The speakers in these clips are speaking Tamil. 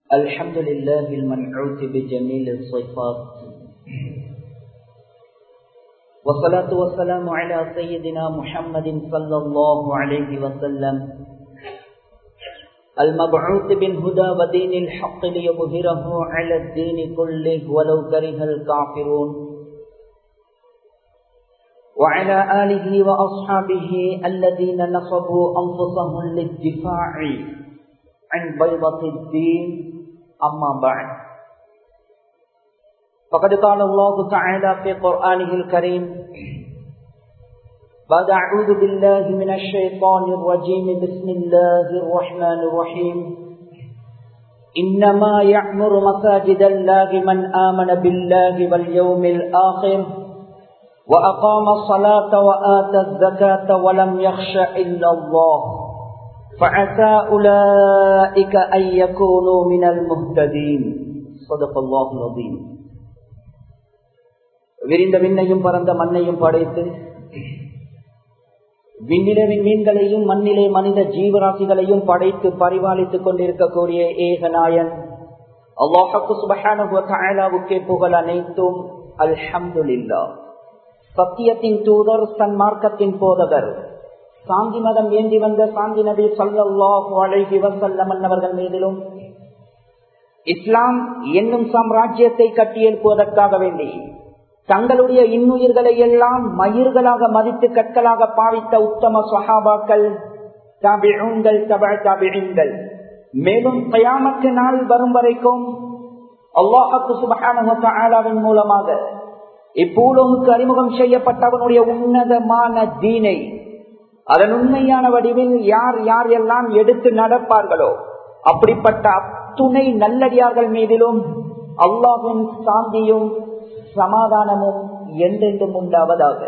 الحمد لله المنعوت بجميل الصفات والصلاة والسلام على سيدنا محمد صلى الله عليه وسلم المبعوث بالهدى ودين الحق ليظهره على الدين كله ولو كره الكافرون وعلى آله وأصحابه الذين نصبوا أنفسهم للدفاع عن بيضة الدين أما بعد فقد قال الله تعالى في قرآنه الكريم بعد أعوذ بالله من الشيطان الرجيم بسم الله الرحمن الرحيم إنما يعمر مساجد الله من آمن بالله واليوم الآخر وأقام الصلاة وآتى الزكاة ولم يخش إلا الله فعسى أولئك أن يكونوا من المهتدين صدق الله العظيم விரிந்த விண்ணையும் பறந்த மண்ணையும் படைத்து விண்ணிலே மீன்களையும் மண்ணிலே மனித ஜீவராசிகளையும் படைத்து பரிபாலித்துக் கொண்டிருக்கக்கூடிய ஏகநாயன் அல்லாஹக்கு சுபஹானுக்கே புகழ் அனைத்தும் அல்ஹம்துல்லா சத்தியத்தின் தூதர் சன்மார்க்கத்தின் போதகர் சாந்தி மதம் ஏந்தி வந்த சாந்தி நபி சல்லாஹு அழகி வசல்லம் அவர்கள் மீதிலும் இஸ்லாம் என்னும் சாம்ராஜ்யத்தை கட்டியெழுப்புவதற்காக வேண்டி தங்களுடைய இன்னுயிர்களை எல்லாம் மயிர்களாக மதித்து கற்களாக பாவித்த உத்தம சஹாபாக்கள் தாபிகள் தாபிகள் மேலும் கயாமத்து நாள் வரும் வரைக்கும் அல்லாஹத்து சுபஹானின் மூலமாக இப்பூலோமுக்கு அறிமுகம் செய்யப்பட்டவனுடைய உன்னதமான தீனை அதன் உண்மையான வடிவில் யார் யார் எல்லாம் எடுத்து நடப்பார்களோ அப்படிப்பட்ட அத்துணை நல்லடியார்கள் மீதிலும் அல்லாஹின் சாந்தியும் சமாதானமும் என்றென்றும் உண்டாவதாக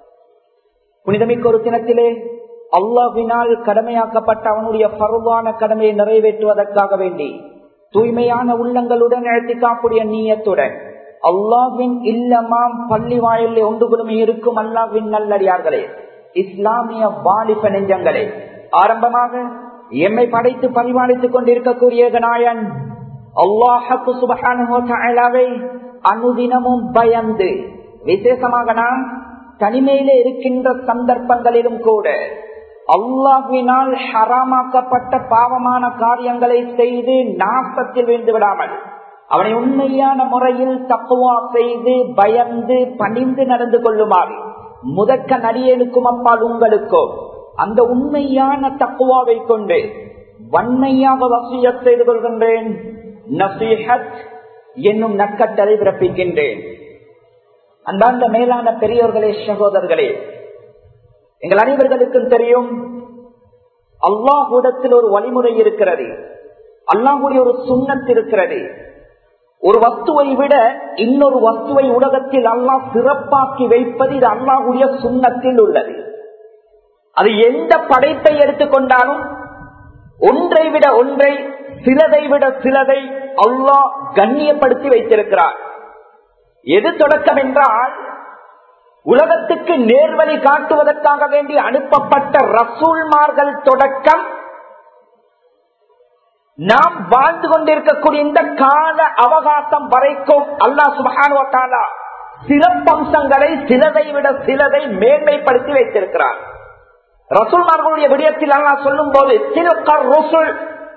புனிதமிக்க ஒரு தினத்திலே அல்லாஹினால் கடமையாக்கப்பட்ட அவனுடைய பருவான கடமையை நிறைவேற்றுவதற்காக வேண்டி தூய்மையான உள்ளங்களுடன் எழுத்திக்காக்கூடிய நீயத்துடன் அல்லாஹின் இல்லமாம் பள்ளி வாயிலே ஒன்று குழுமை இருக்கும் அல்லாஹின் நல்லடியார்களே இஸ்லாமிய வாலிப நெஞ்சங்களே ஆரம்பமாக எம்மை படைத்து பரிமாளித்துக் கொண்டிருக்கக்கூடிய நாயன் அல்லாஹு சுபகானுவை அனுதினமும் பயந்து விசேஷமாக நாம் தனிமையில இருக்கின்ற சந்தர்ப்பங்களிலும் கூட அல்லாஹினால் ஹராமாக்கப்பட்ட பாவமான காரியங்களை செய்து நாசத்தில் விழுந்து விடாமல் அவனை உண்மையான முறையில் தப்புவா செய்து பயந்து பணிந்து நடந்து கொள்ளுமாறு முதற்க நடிகனுக்கும் அப்பால் உங்களுக்கோ அந்த உண்மையான தக்குவாவை கொண்டு வன்மையாக வசிய செய்து கொள்கின்றேன் நசீஹத் என்னும் நக்கட்டளை பிறப்பிக்கின்றேன் அந்தாந்த மேலான பெரியோர்களே சகோதரர்களே எங்கள் அனைவர்களுக்கும் தெரியும் அல்லாஹூடத்தில் ஒரு வழிமுறை இருக்கிறது அல்லாஹுடைய ஒரு சுண்ணத் இருக்கிறது ஒரு வஸ்துவை விட இன்னொரு வஸ்துவை உலகத்தில் அல்லாஹ் சிறப்பாக்கி வைப்பது இது அல்லாஹுடைய சுண்ணத்தில் உள்ளது அது எந்த படைப்பை எடுத்துக்கொண்டாலும் ஒன்றை விட ஒன்றை சிலதை விட சிலதை அல்லாஹ் கண்ணியப்படுத்தி வைத்திருக்கிறார் எது தொடக்கம் என்றால் உலகத்துக்கு நேர்வழி காட்டுவதற்காக வேண்டி அனுப்பப்பட்ட ரசூல்மார்கள் தொடக்கம் நாம் வாழ்ந்து கொண்டிருக்கக்கூடிய இந்த கால அவகாசம் வரைக்கும் அல்லா சுபகானுவத்தாலா சிறப்பம்சங்களை சிலதை விட சிலதை மேன்மைப்படுத்தி வைத்திருக்கிறார் ரசூல்மார்களுடைய விடயத்தில் அல்லா சொல்லும் போது சிலக்கர் ரசூல்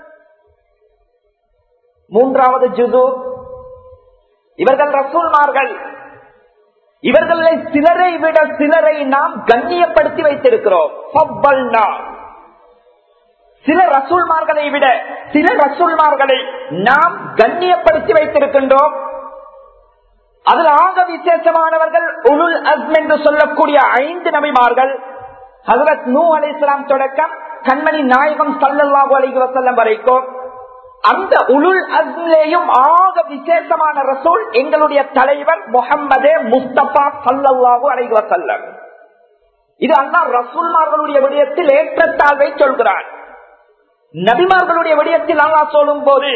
மூன்றாவது ஜுது இவர்கள் ரசூல்மார்கள் இவர்களை சிலரை விட சிலரை நாம் கண்ணியப்படுத்தி வைத்திருக்கிறோம் சில ரசூல்மார்களை விட சில ரசூல்மார்களை நாம் கண்ணியப்படுத்தி வைத்திருக்கின்றோம் அதில் ஆக விசேஷமானவர்கள் உலுல் அஸ்ம் என்று சொல்லக்கூடிய ஐந்து நபிமார்கள் ஹசரத் நூ அலி இஸ்லாம் தொடக்கம் கண்மணி நாயகம் சல்லல்லாஹு அலைஹி வசல்லம் வரைக்கும் அந்த உலுல் அஸ்லேயும் ஆக விசேஷமான ரசூல் எங்களுடைய தலைவர் முகம்மதே முஸ்தபா சல்லல்லாஹு அலைஹி வசல்லம் இது அண்ணா ரசூல்மார்களுடைய விடயத்தில் ஏற்றத்தாழ்வை சொல்கிறான் நபிமார்களுடைய விடயத்தில் அல்லா சொல்லும் போது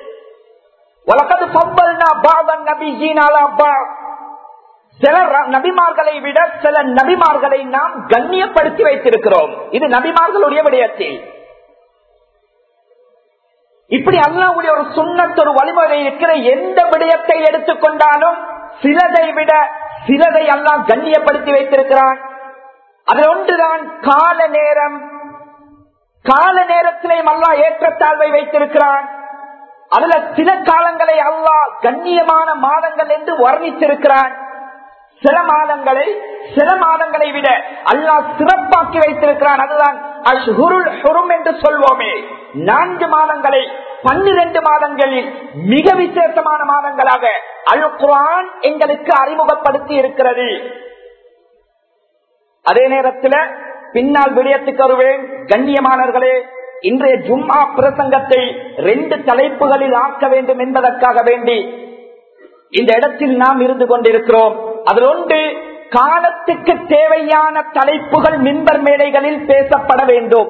சில நபிமார்களை விட சில நபிமார்களை நாம் கண்ணியப்படுத்தி வைத்திருக்கிறோம் இது நபிமார்களுடைய விடயத்தில் இப்படி அல்லாவுடைய ஒரு சுண்ணத் ஒரு வழிமுறை இருக்கிற எந்த விடயத்தை எடுத்துக்கொண்டாலும் சிலதை விட சிலதை அல்லாஹ் கண்ணியப்படுத்தி வைத்திருக்கிறான் அதில் ஒன்றுதான் கால நேரம் கால நேரத்திலேயும் அல்லாஹ் ஏற்றத்தாழ்வை வைத்திருக்கிறான் அதுல சில காலங்களை அல்லாஹ் கண்ணியமான மாதங்கள் என்று வர்ணித்திருக்கிறான் சில மாதங்களை சில மாதங்களை விட அல்லாஹ் சிறப்பாக்கி வைத்திருக்கிறான் அதுதான் அஷ்ஹுருல் ஹுரும் என்று சொல்வோமே நான்கு மாதங்களை பன்னிரண்டு மாதங்களில் மிக விசேஷமான மாதங்களாக அல் குரான் எங்களுக்கு அறிமுகப்படுத்தி இருக்கிறது அதே நேரத்தில் பின்னால் விடயத்துக்கு வருவேன் கண்ணியமானவர்களே இன்றைய ஜும்மா பிரசங்கத்தை ரெண்டு தலைப்புகளில் ஆக்க வேண்டும் என்பதற்காக வேண்டி இந்த இடத்தில் நாம் இருந்து கொண்டிருக்கிறோம் அதில் ஒன்று காலத்துக்கு தேவையான தலைப்புகள் மின்பர் மேடைகளில் பேசப்பட வேண்டும்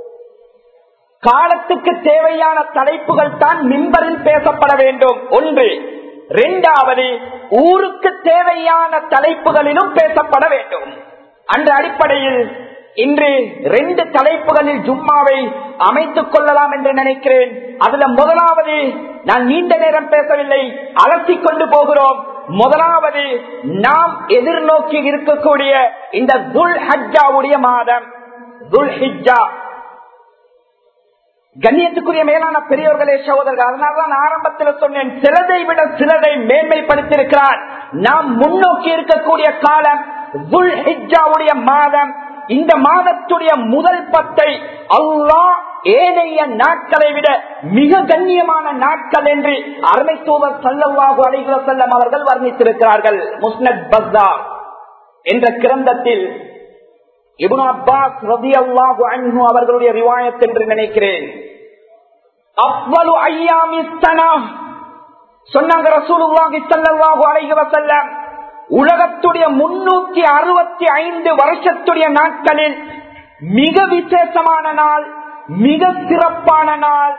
காலத்துக்கு தேவையான தலைப்புகள் தான் மின்பரில் பேசப்பட வேண்டும் ஒன்று இரண்டாவது ஊருக்கு தேவையான தலைப்புகளிலும் பேசப்பட வேண்டும் அந்த அடிப்படையில் இன்று ரெண்டு தலைப்புகளில் ஜும்மாவை அமைத்துக் கொள்ளலாம் என்று நினைக்கிறேன் அதுல முதலாவது நான் நீண்ட நேரம் பேசவில்லை அலசிக் கொண்டு போகிறோம் முதலாவது நாம் எதிர்நோக்கி இருக்கக்கூடிய இந்த துல் ஹஜ்ஜாவுடைய மாதம் துல் ஹிஜ்ஜா கண்ணியத்துக்குரிய மேலான பெரியவர்களே சகோதரர்கள் அதனால்தான் ஆரம்பத்தில் சொன்னேன் சிலதை விட சிலதை மேன்மைப்படுத்தியிருக்கிறார் நாம் முன்னோக்கி இருக்கக்கூடிய காலம் துல் ஹிஜ்ஜாவுடைய மாதம் இந்த மாதத்துடைய முதல் பத்தை அல்லாஹ் ஏனைய நாட்களை விட மிக கண்ணியமான நாட்கள் என்று அருமை தூதர் சல்லல்லாஹு அலைஹி வஸல்லம் அவர்கள் வர்ணித்திருக்கிறார்கள் முஸ்னத் பஸ்தார் என்ற கிரந்தத்தில் இப்னு அப்பாஸ் ரலியல்லாஹு அன்ஹு அவர்களுடைய ரிவாயத் என்று நினைக்கிறேன் அவ்வளவு ஐயாமி சனா சொன்னாங்க ரசூலுல்லாஹி ஸல்லல்லாஹு அலைஹி வஸல்லம் உலகத்துடைய முன்னூத்தி அறுபத்தி ஐந்து வருஷத்துடைய நாட்களில் மிக விசேஷமான நாள் மிக சிறப்பான நாள்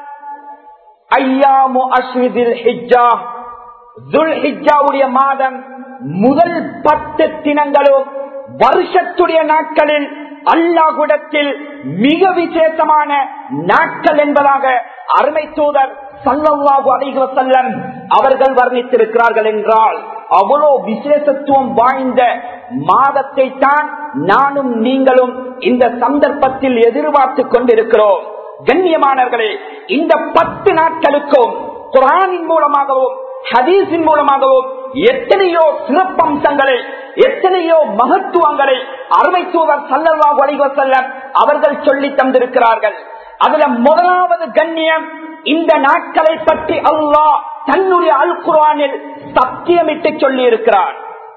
ஐயாமு அஸ்விதில் ஹிஜ்ஜா துல் ஹிஜ்ஜாவுடைய மாதம் முதல் பத்து தினங்களும் வருஷத்துடைய நாட்களில் அல்லாஹுடத்தில் மிக விசேஷமான நாட்கள் என்பதாக அருமை தூதர் சல்லல்லாஹு அலைஹி வஸல்லம் அவர்கள் வர்ணித்திருக்கிறார்கள் என்றால் அவ்வளோ விசேஷத்துவம் வாய்ந்த மாதத்தை தான் நானும் நீங்களும் இந்த சந்தர்ப்பத்தில் எதிர்பார்த்து கொண்டிருக்கிறோம் கண்ணியமானவர்களே இந்த பத்து நாட்களுக்கும் குரானின் மூலமாகவும் ஹதீஸின் மூலமாகவும் எத்தனையோ சிறப்பம்சங்களை எத்தனையோ மகத்துவங்களை அருமை தூதர் சல்லல்லாஹு அலைஹி வஸல்லம் அவர்கள் சொல்லி தந்திருக்கிறார்கள் அதுல முதலாவது கண்ணியம் இந்த நாட்களை பற்றி அல்லாஹ் தன்னுடைய அல் குரானில் சத்தியமிட்டு சொல்லி இருக்கிறார்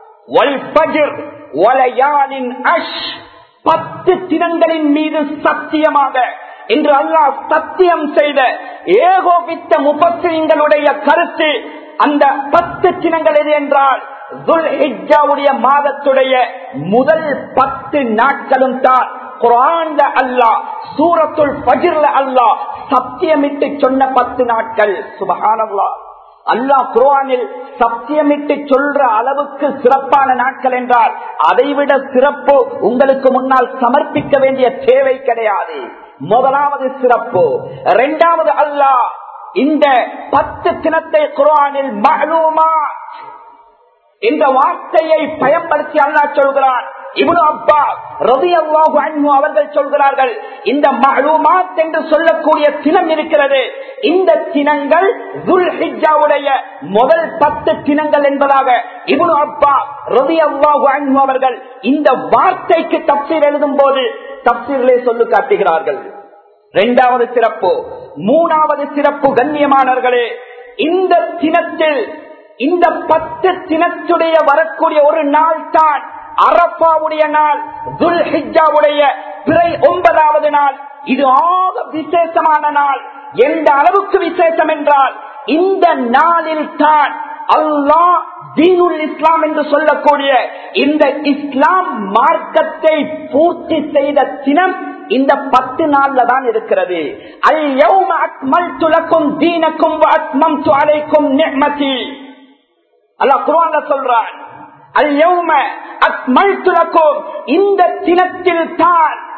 பத்து தினங்களின் மீது சத்தியமாக என்று அல்லாஹ் சத்தியம் செய்த ஏகோபித்த முப்பத்திங்களுடைய கருத்து அந்த பத்து தினங்கள் எது என்றால் துல்ஹிஜாவுடைய மாதத்துடைய முதல் பத்து நாட்களும் தான் குரான்ல அல்லாஹ் சூரத்துல் பஜிர்ல அல்லாஹ் சத்தியமிட்டு சொன்ன பத்து நாட்கள் சுபஹானல்லா அல்லாஹ் குர்ஆனில் சத்தியமிட்டு சொல்ற அளவுக்கு சிறப்பான நாட்கள் என்றால் அதைவிட சிறப்பு உங்களுக்கு முன்னால் சமர்ப்பிக்க வேண்டிய தேவை கிடையாது முதலாவது சிறப்பு இரண்டாவது அல்லாஹ் இந்த பத்து தினத்தை குர்ஆனில் மஅலூமா என்ற வார்த்தையை பயன்படுத்தி அல்லாஹ் சொல்கிறான் இவனு அப்பா ரவி அல்லாஹு அன்பு அவர்கள் சொல்கிறார்கள் இந்த மழுமாத் என்று சொல்லக்கூடிய தினம் இருக்கிறது இந்த தினங்கள் துல்ஹிஜாவுடைய முதல் பத்து தினங்கள் என்பதாக இவனு அப்பா ரவி அல்லாஹு அன்பு அவர்கள் இந்த வார்த்தைக்கு தப்சீர் எழுதும் போது தப்சீரிலே சொல்லு காட்டுகிறார்கள் இரண்டாவது சிறப்பு மூணாவது சிறப்பு கண்ணியமானவர்களே இந்த தினத்தில் இந்த பத்து தினத்துடைய வரக்கூடிய ஒரு நாள் தான் அரப்பாவுடைய நாள் துல் ஹிஜாவுடைய பிறை ஒன்பதாவது நாள் இது ஆக விசேஷமான நாள் எந்த அளவுக்கு விசேஷம் என்றால் இந்த நாளில் தான் அல்லாஹ் தீனுல் இஸ்லாம் என்று சொல்லக்கூடிய இந்த இஸ்லாம் மார்க்கத்தை பூர்த்தி செய்த தினம் இந்த பத்து நாள்ல தான் இருக்கிறது அல் யௌம அக்மல்து லக்கும் தீனக்கும் வ அத்மம்து அலைக்கும் நிஅமதி அல்லாஹ் குர்ஆன்ல சொல்றான் அல் யௌம அக்மல்து லக்கும் இந்த தினத்தில் தான்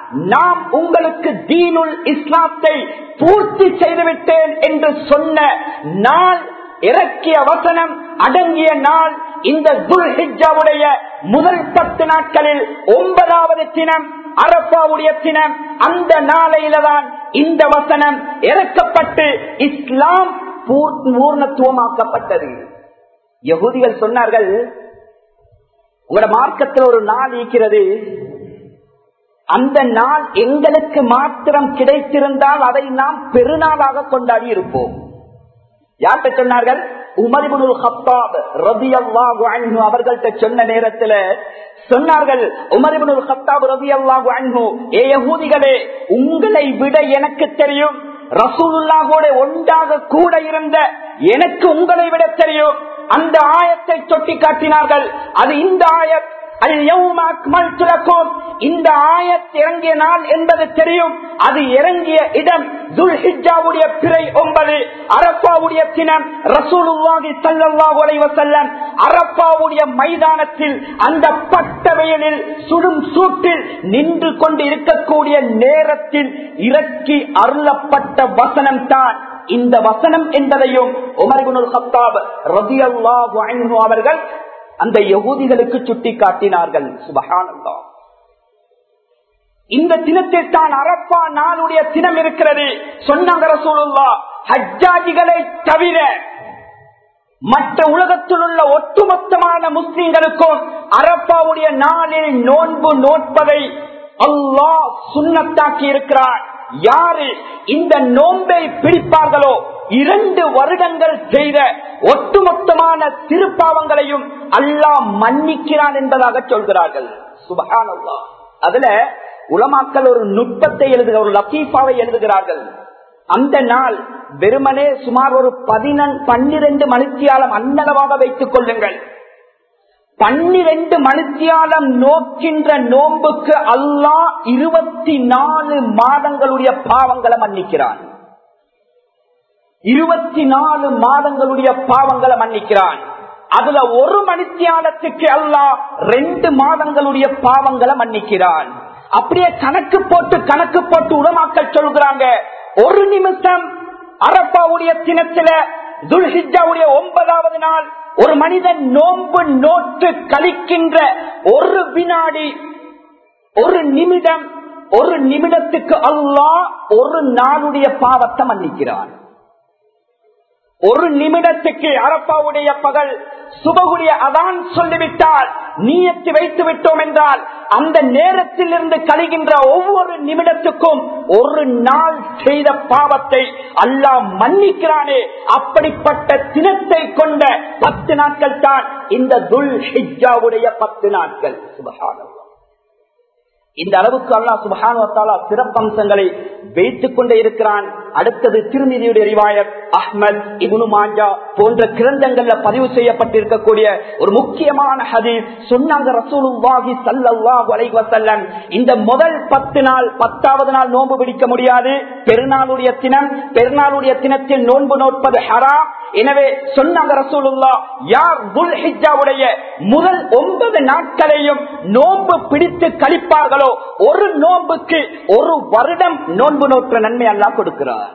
நாம் உங்களுக்கு தீனுல் இஸ்லாத்தை பூர்த்தி செய்துவிட்டேன் என்று சொன்ன நாள் இறக்கிய வசனம் அடங்கிய நாள் இந்த துல்ஹிஜாவுடைய முதல் பத்து நாட்களில் ஒன்பதாவது தினம் அரப்பாவுடைய தினம் அந்த நாளையில தான் இந்த வசனம் இறக்கப்பட்டு இஸ்லாம் பூர்ணத்துவமாக்கப்பட்டது யகுதிகள் சொன்னார்கள் உங்களோட மார்க்கத்தில் ஒரு நாள் இருக்கிறது அந்த நாள் எங்களுக்கு மாத்திரம் கிடைத்திருந்தால் அதை நாம் பெருநாளாக கொண்டாடி இருப்போம் யார்கிட்ட சொன்னார்கள் உமரிபுல் ஹத்தாப் ரபி அல்லாஹு அன்ஹு அவர்கள்ட்ட சொன்ன நேரத்துல சொன்னார்கள் உமரிபுல் ஹத்தாப் ரபி அல்லாஹு அன்ஹு ஏ யகூதிகளே உங்களை விட எனக்கு தெரியும் ரசூலுல்லாஹோட ஒன்றாக கூட இருந்த எனக்கு உங்களை விட தெரியும் அந்த ஆயத்தை தொட்டி காட்டினார்கள் அது இந்த ஆயத் இந்த ஆயத் இறங்கிய நாள் என்பது தெரியும் அது இறங்கிய இடம் துல்ஹிஜாவுடைய பிறை ஒன்பது அரப்பாவுடைய தினம் ரசூலுல்லாஹி ஸல்லல்லாஹு அலைஹி வஸல்லம் அரப்பாவுடைய மைதானத்தில் அந்த பட்ட வெயிலில் சுடும் சூட்டில் நின்று கொண்டு இருக்கக்கூடிய நேரத்தில் இறக்கி அருளப்பட்ட வசனம் தான் இந்த வசனம் என்பதையும் உமர்குனுல் ஹத்தாப் ரதியல்லாஹு அன்ஹு அவர்கள் அந்த யகூதிகளுக்கு சுட்டி காட்டினார்கள் சுபகானந்தா இந்த தினத்தில் தான் அரப்பா நாளுடைய தினம் இருக்கிறது சொன்னாங்க ரசூலுல்லா ஹஜ்ஜாஜிகளை தவிர மற்ற உலகத்தில் உள்ள ஒட்டுமொத்தமான முஸ்லிம்களுக்கும் அரப்பாவுடைய நாளில் நோன்பு நோட்பதை அல்லாஹ் சுண்ணத்தாக்கி இருக்கிறார் யாரு இந்த நோன்பை பிடிப்பார்களோ இரண்டு வருடங்கள் செய்த ஒட்டுமொத்தமான திருப்பாவங்களையும் அல்லாஹ் மன்னிக்கிறான் என்பதாக சொல்கிறார்கள் சுபகான் அல்லா அதுல உலமாக்கள் ஒரு நுட்பத்தை எழுதுகிற ஒரு லத்தீஃபாவை எழுதுகிறார்கள் அந்த நாள் வெறுமனே சுமார் ஒரு பதினன் பன்னிரண்டு மணித்தியாலம் அன்னளவாக வைத்துக் கொள்ளுங்கள் பன்னிரண்டு மணித்தியாலம் நோக்கின்ற நோன்புக்கு அல்லாஹ் இருபத்தி நாலு மாதங்களுடைய பாவங்களை மன்னிக்கிறான் இருபத்தி நாலு மாதங்களுடைய பாவங்களை மன்னிக்கிறான் அதுல ஒரு மணித்தியாலத்துக்கு அல்லாஹ் ரெண்டு மாதங்களுடைய பாவங்களை மன்னிக்கிறான் அப்படியே கணக்கு போட்டு கணக்கு போட்டு உலமாக்கள் சொல்கிறாங்க ஒரு நிமிஷம் அரப்பாவுடைய தினத்துல துல்ஹிஜாவுடைய ஒன்பதாவது நாள் ஒரு மனிதன் நோன்பு நோட்டு கழிக்கின்ற ஒரு வினாடி ஒரு நிமிடம் ஒரு நிமிடத்துக்கு அல்லாஹ் ஒரு நாளுடைய பாவத்தை மன்னிக்கிறான் ஒரு நிமிடத்துக்கு அரப்பாவுடைய பகல் சுபகுடைய அதான் சொல்லிவிட்டால் நீயத்து வைத்து விட்டோம் என்றால் அந்த நேரத்தில் இருந்து கழிகின்ற ஒவ்வொரு நிமிடத்துக்கும் ஒரு நாள் செய்த பாவத்தை அல்லாஹ் மன்னிக்கிறானே அப்படிப்பட்ட தினத்தை கொண்ட பத்து நாட்கள் தான் இந்த துல் ஹிஜாவுடைய பத்து நாட்கள் சுபகானம் இந்த அளவுக்கு அல்லா சுபானுவத்தாலா சிறப்பம்சங்களை வைத்துக் கொண்டே இருக்கிறான் அடுத்தது திருநிதியுடைய ரிவாயத் அஹ்மத் இபுனு மாஞ்சா போன்ற கிரந்தங்கள்ல பதிவு செய்யப்பட்டிருக்கக்கூடிய ஒரு முக்கியமான ஹதீஸ் சொன்னாங்க ரசூலுல்லாஹி ஸல்லல்லாஹு அலைஹி வஸல்லம் இந்த முதல் பத்து நாள் பத்தாவது நாள் நோன்பு பிடிக்க முடியாது பெருநாளுடைய தினம் பெருநாளுடைய தினத்தில் நோன்பு நோட்பது ஹராம் எனவே சொன்னாங்க ரசூலுல்லா யார் துல் ஹிஜாவுடைய முதல் ஒன்பது நாட்களையும் நோன்பு பிடித்து கழிப்பார்களோ ஒரு நோன்புக்கு ஒரு வருடம் நோன்பு நோற்ற நன்மை அல்லா கொடுக்கிறார்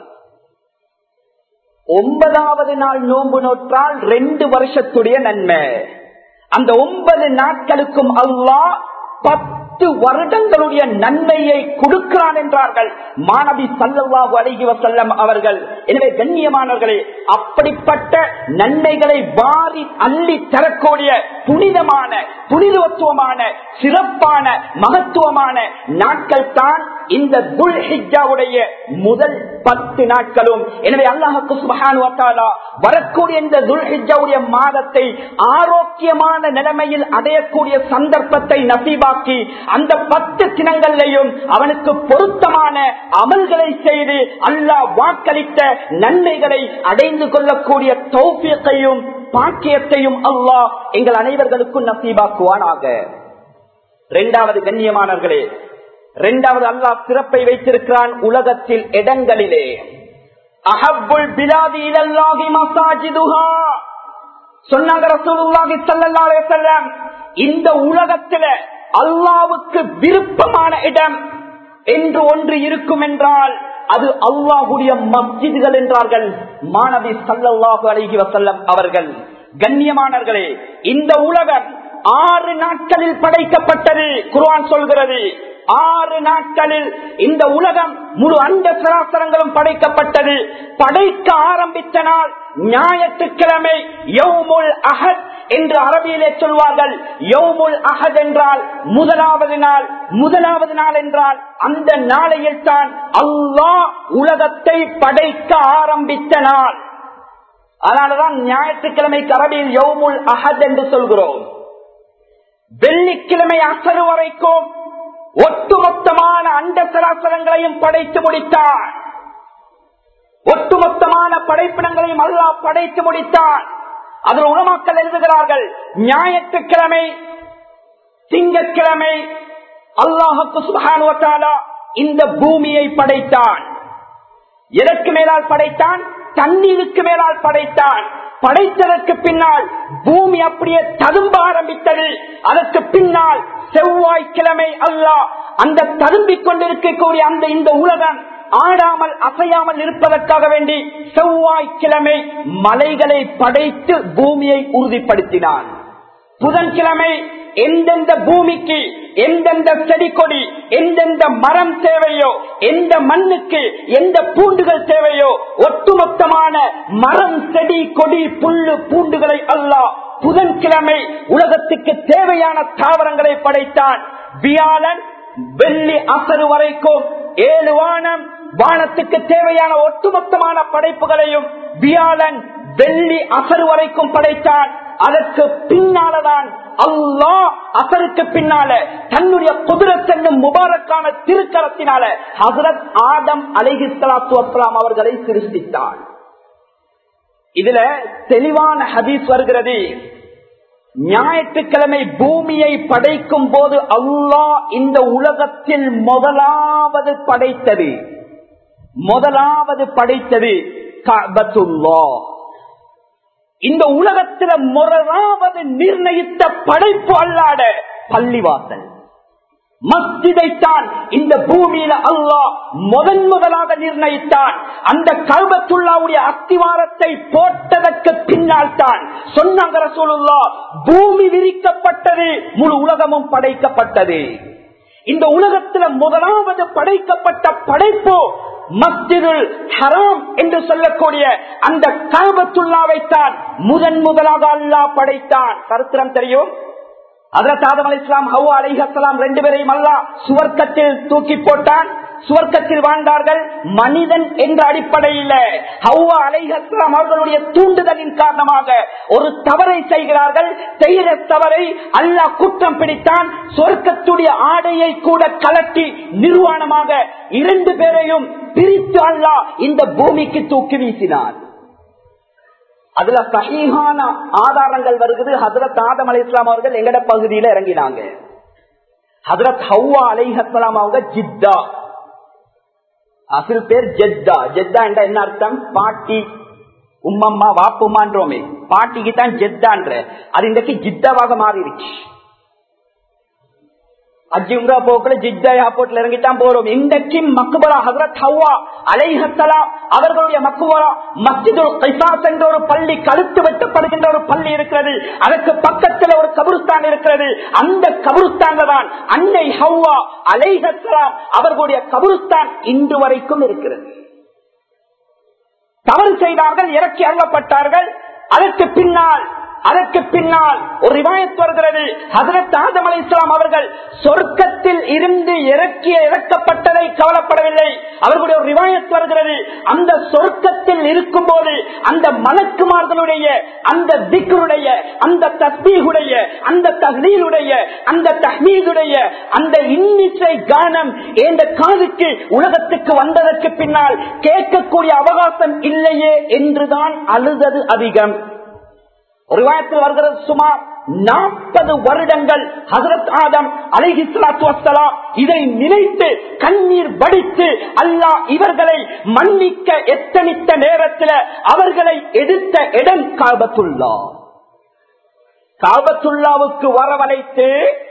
ஒன்பதாவது நாள் நோன்பு நோற்றால் ரெண்டு வருஷத்துடைய நன்மை அந்த ஒன்பது நாட்களுக்கும் அல்லாஹ் பத்து வருடங்களுடைய நன்மையை கொடுக்கிறான் என்றார்கள் மாணவி சல்லவாகு அழகி வசல்லம் அவர்கள் எனவே கண்ணியமானவர்களே அப்படிப்பட்ட நன்மைகளை வாரி அள்ளி தரக்கூடிய புனிதமான புனிதத்துவமான சிறப்பான மகத்துவமான நாட்கள் தான் இந்த துல் ஹிஜாவுடைய முதல் பத்து நாட்களும் எனவே அல்லாஹுக்கு சுபஹானுவத்தாலா வரக்கூடிய இந்த துல் ஹிஜாவுடைய மாதத்தை ஆரோக்கியமான நிலைமையில் அடையக்கூடிய சந்தர்ப்பத்தை நசீபாக்கி அந்த பத்து தினங்களையும் அவனுக்கு பொருத்தமான அமல்களை செய்து அல்லாஹ் வாக்களித்த நன்மைகளை அடைந்து கொள்ளக்கூடிய தௌபியத்தையும் பாக்கியத்தையும் அல்லாஹ் எங்கள் அனைவர்களுக்கும் நசீபாக்குவானாக இரண்டாவது கண்ணியமானவர்களே இரண்டாவது அல்லாஹ் சிறப்பை வைத்திருக்கிறான் உலகத்தில் இடங்களிலே அஹப்புல் பிலாதி இலல்லாஹி மசாஜிதுஹா சொன்னாங்க ரசூலுல்லாஹி ஸல்லல்லாஹு அலைஹி வஸல்லம் இந்த உலகத்தில அல்லாவுக்கு விருப்பமான இடம் என்று ஒன்று இருக்கும் என்றால் அது அல்லாஹுடைய மஸ்ஜிதுகள் என்றார்கள் மாணவி சல்லல்லாஹு அலைஹி வசல்லம் அவர்கள் கண்ணியமானவர்களே இந்த உலகம் ஆறு நாட்களில் படைக்கப்பட்டது குர்ஆன் சொல்கிறது ஆறு நாட்களில் இந்த உலகம் முழு அண்ட சராசரங்களும் படைக்கப்பட்டது படைக்க ஆரம்பித்த நாள் ஞாயிற்றுக்கிழமை யௌமுல் அஹத் என்று அரபியிலே சொல்வார்கள் யௌமுல் அஹத் என்றால் முதலாவது நாள் முதலாவது நாள் என்றால் அந்த நாளையில் தான் அல்லாஹ் உலகத்தை படைக்க ஆரம்பித்த நாள் அதனாலதான் ஞாயிற்றுக்கிழமைக்கு அரபியில் யௌமுல் அஹத் என்று சொல்கிறோம் வெள்ளிக்கிழமை அசரு வரைக்கும் ஒட்டுமொத்தமான அண்ட சராசரங்களையும் படைத்து முடித்தார் ஒட்டுமொத்தமான படைப்பினங்களையும் அல்லாஹ் படைத்து முடித்தார் அதில் உணமாக்கல் எழுதுகிறார்கள் ஞாயிற்றுக்கிழமை திங்கட்கிழமை அல்லாஹுக்கு சுபானுவத்தாலா இந்த பூமியை படைத்தான் எதற்கு மேலால் படைத்தான் தண்ணீருக்கு மேலால் படைத்தான் படைத்ததற்கு பின்னால் பூமி அப்படியே ததும்ப ஆரம்பித்தது அதற்கு பின்னால் செவ்வாய்க்கிழமை அல்லாஹ் அந்த ததும்பிக் கொண்டிருக்கக்கூடிய அந்த இந்த உலகம் ஆடாமல் அசையாமல் இருப்பதற்காக வேண்டி செவ்வாய்க்கிழமை மலைகளை படைத்து பூமியை உறுதிப்படுத்தினான் புதன்கிழமை எந்தெந்த பூமிக்கு எந்தெந்த செடி கொடி எந்தெந்த மரம் தேவையோ எந்த மண்ணுக்கு எந்த பூண்டுகள் தேவையோ ஒட்டுமொத்தமான மரம் செடி கொடி புல்லு பூண்டுகளை அல்லாஹ் புதன்கிழமை உலகத்துக்கு தேவையான தாவரங்களை படைத்தான் வியாழன் வெள்ளி அசரு வரைக்கும் ஏழு வானம் வானத்துக்கு தேவையான ஒட்டுமொத்தமான படைப்புகளையும் வியாழன் வெள்ளி அசரு வரைக்கும் படைத்தான் அதற்கு பின்னாலதான் அல்லாஹ் அசருக்கு பின்னால தன்னுடைய குதிரத் என்னும் முபாரக்கான திருக்கரத்தினால ஹசரத் ஆதம் அலைஹி சலாத்து வஸ்லாம் அவர்களை சிருஷ்டித்தார் இதுல தெளிவான ஹதீஸ் வருகிறது ஞாயிற்றுக்கிழமை பூமியை படைக்கும் போது அல்லாஹ் இந்த உலகத்தில் முதலாவது படைத்தது முதலாவது படைத்தது கபத்துல்லா இந்த உலகத்தில முதலாவது நிர்ணயித்த படைப்பு அல்லாட பள்ளிவாசல் மஸ்ஜிதைத்தான் இந்த பூமியில அல்லாஹ் முதன் முதலாக நிர்ணயித்தான் அந்த கல்வத்துள்ளாவுடைய அஸ்திவாரத்தை போட்டதற்கு பின்னால் தான் சொன்னாங்க ரசூலுல்லா பூமி விரிக்கப்பட்டது முழு உலகமும் படைக்கப்பட்டது இந்த உலகத்துல முதலாவது படைக்கப்பட்ட படைப்பு மஸ்ஜிதுல் ஹராம் என்று சொல்லக்கூடிய அந்த கல்வத்துள்ளாவைத்தான் முதன் முதலாக அல்லாஹ் படைத்தான் சரித்திரம் தெரியும் அதற்கு ஆதம் அலி இஸ்லாம் ஹவ்வா அலிஹலாம் ரெண்டு பேரையும் அல்லா சுவர்க்கத்தில் தூக்கி போட்டான் சுவர்க்கத்தில் வாழ்ந்தார்கள் மனிதன் என்ற அடிப்படையில் ஹவ்வா அலைஹலாம் அவர்களுடைய தூண்டுதலின் காரணமாக ஒரு தவறை செய்கிறார்கள் செய்கிற தவறை அல்லாஹ் குற்றம் பிடித்தான் சொர்க்கத்துடைய ஆடையை கூட கலட்டி நிர்வாணமாக இரண்டு பேரையும் பிரித்து அல்லாஹ் இந்த பூமிக்கு தூக்கி வீசினார் அதுல சகிஹான ஆதாரங்கள் வருகிறது ஹசரத் ஆதம் அலி இஸ்லாம் அவர்கள் எங்கட பகுதியில இறங்கினாங்க ஹசரத் ஹவ்வா அலிஹலாம் அவங்க ஜித்தா அசில் பேர் ஜெத்தா ஜெத்தா என்ற என்ன அர்த்தம் பாட்டி உம்மம்மா வாப்புமான்றோமே பாட்டிக்கு தான் ஜெத்தான்ற அது இன்றைக்கு ஜித்தாவாக மாறிடுச்சு அஜி உங்கா போக்குல ஜித்தா ஏர்போர்ட்ல இறங்கித்தான் போறோம் இன்றைக்கு மக்குபரா ஹசரத் ஹவ்வா அலைஹலாம் அவர்களுடைய மக்குபரா மஸ்ஜிதுல் கைசாஸ் என்ற ஒரு பள்ளி கழுத்து வெட்டப்படுகின்ற ஒரு பள்ளி இருக்கிறது அதற்கு பக்கத்தில் ஒரு கபருஸ்தான் இருக்கிறது அந்த கபருஸ்தான்ல தான் அன்னை ஹவ்வா அலைஹலாம் அவர்களுடைய கபருஸ்தான் இன்று வரைக்கும் இருக்கிறது தவறு செய்தார்கள் இறக்கி அருளப்பட்டார்கள் அதற்கு பின்னால் அதற்கு பின்னால் ஒரு ரிவாயத் வருகிறது ஹசரத் ஆதம் அலி இஸ்லாம் அவர்கள் சொர்க்கத்தில் இருந்து இறக்கிய இறக்கப்பட்டதை கவலைப்படவில்லை அவர்களுடைய ஒரு ரிவாயத் வருகிறது அந்த சொர்க்கத்தில் இருக்கும் போது அந்த மலக்குமார்களுடைய அந்த திக்கருடைய அந்த தஸ்மீகுடைய அந்த தஹ்லீலுடைய அந்த தஹ்மீதுடைய அந்த இன்னிசை கானம் என்ற காதுக்கு உலகத்துக்கு வந்ததற்கு பின்னால் கேட்கக்கூடிய அவகாசம் இல்லையே என்றுதான் அழுதது அதிகம் ஒரு வாயத்தில் வருகிறது சுமார் நாற்பது வருடங்கள் ஹசரத் ஆதம் அலைஹி சலாத்து வசலாம் இதை நினைத்து கண்ணீர் வடித்து அல்லாஹ் இவர்களை மன்னிக்க எத்தனித்த நேரத்தில் அவர்களை எடுத்த இடம் காபத்துள்ளா காபத்துல்லாவுக்கு வரவழைத்து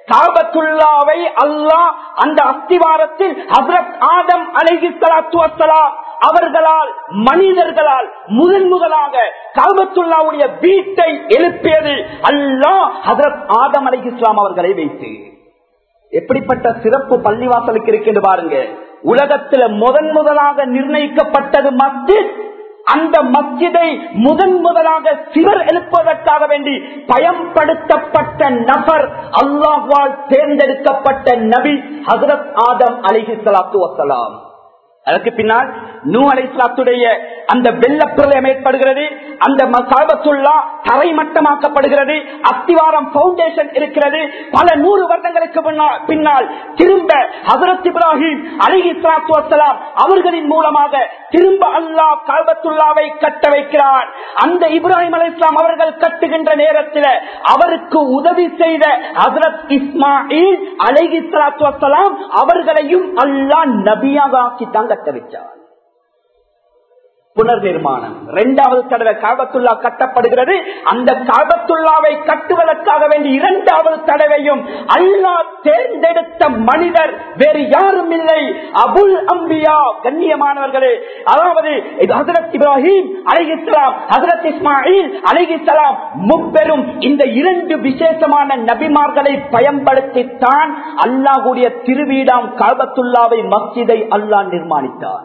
காபத்துல்லாவை அல்லாஹ் அந்த அஸ்திவாரத்தில் ஹசரத் ஆதம் அலைஹி ஸலாத்து வஸ்ஸலாம் அவர்களால் மனிதர்களால் முதன் முதலாக காபத்துல்லாவுடைய வீட்டை எழுப்பியது அல்லாஹ் ஹசரத் ஆதம் அலை இஸ்லாம் அவர்களை வைத்து எப்படிப்பட்ட சிறப்பு பள்ளிவாசலுக்கு இருக்கின்ற பாருங்க உலகத்துல முதன் முதலாக நிர்ணயிக்கப்பட்டது மஸ்ஜித் அந்த மஸ்ஜிதை முதன் முதலாக சிவர் எழுப்புவதற்காக வேண்டி பயன்படுத்தப்பட்ட நபர் அல்லாஹ்வால் தேர்ந்தெடுக்கப்பட்ட நபி ஹசரத் ஆதம் அலிஹி சலாத்து வசலாம் அதற்கு பின்னால் நூ அலைஸ்லாத்துடைய அந்த வெள்ளப்பிரளயம் ஏற்படுகிறது அந்த காபத்துள்ளா தரைமட்டமாக்கப்படுகிறது அத்திவாரம் பவுண்டேஷன் இருக்கிறது பல நூறு வருடங்களுக்கு பின்னால் திரும்ப ஹசரத் இப்ராஹிம் அலி இஸ்லாத்து வசலாம் அவர்களின் மூலமாக திரும்ப அல்லாஹ் காபத்துல்லாவை கட்ட வைக்கிறான் அந்த இப்ராஹிம் அலி இஸ்லாம் அவர்கள் கட்டுகின்ற நேரத்தில் அவருக்கு உதவி செய்த ஹசரத் இஸ்மாயில் அலி இஸ்லாத்து வசலாம் அவர்களையும் அல்லாஹ் நபியாக ஆக்கித்தான் கட்ட வச்சார் புனர் நிர்மாணம் இரண்டாவது தடவை காபத்துல்லா கட்டப்படுகிறது அந்த காபத்துல்லாவை கட்டுவதற்காக வேண்டி இரண்டாவது தடவையும் அல்லா தேர்ந்தெடுத்த மனிதர் வேறு யாரும் இல்லை அபுல் அம்பியா கண்ணியமானவர்களே அதாவது ஹசரத் இப்ராஹிம் அலிகிஸ்லாம் ஹசரத் இஸ்மாயில் அலிகிஸ்லாம் முப்பெரும் இந்த இரண்டு விசேஷமான நபிமார்களை பயன்படுத்தித்தான் அல்லாஹுடைய திருவீடாம் காபத்துல்லாவை மஸ்ஜிதை அல்லாஹ் நிர்மாணித்தார்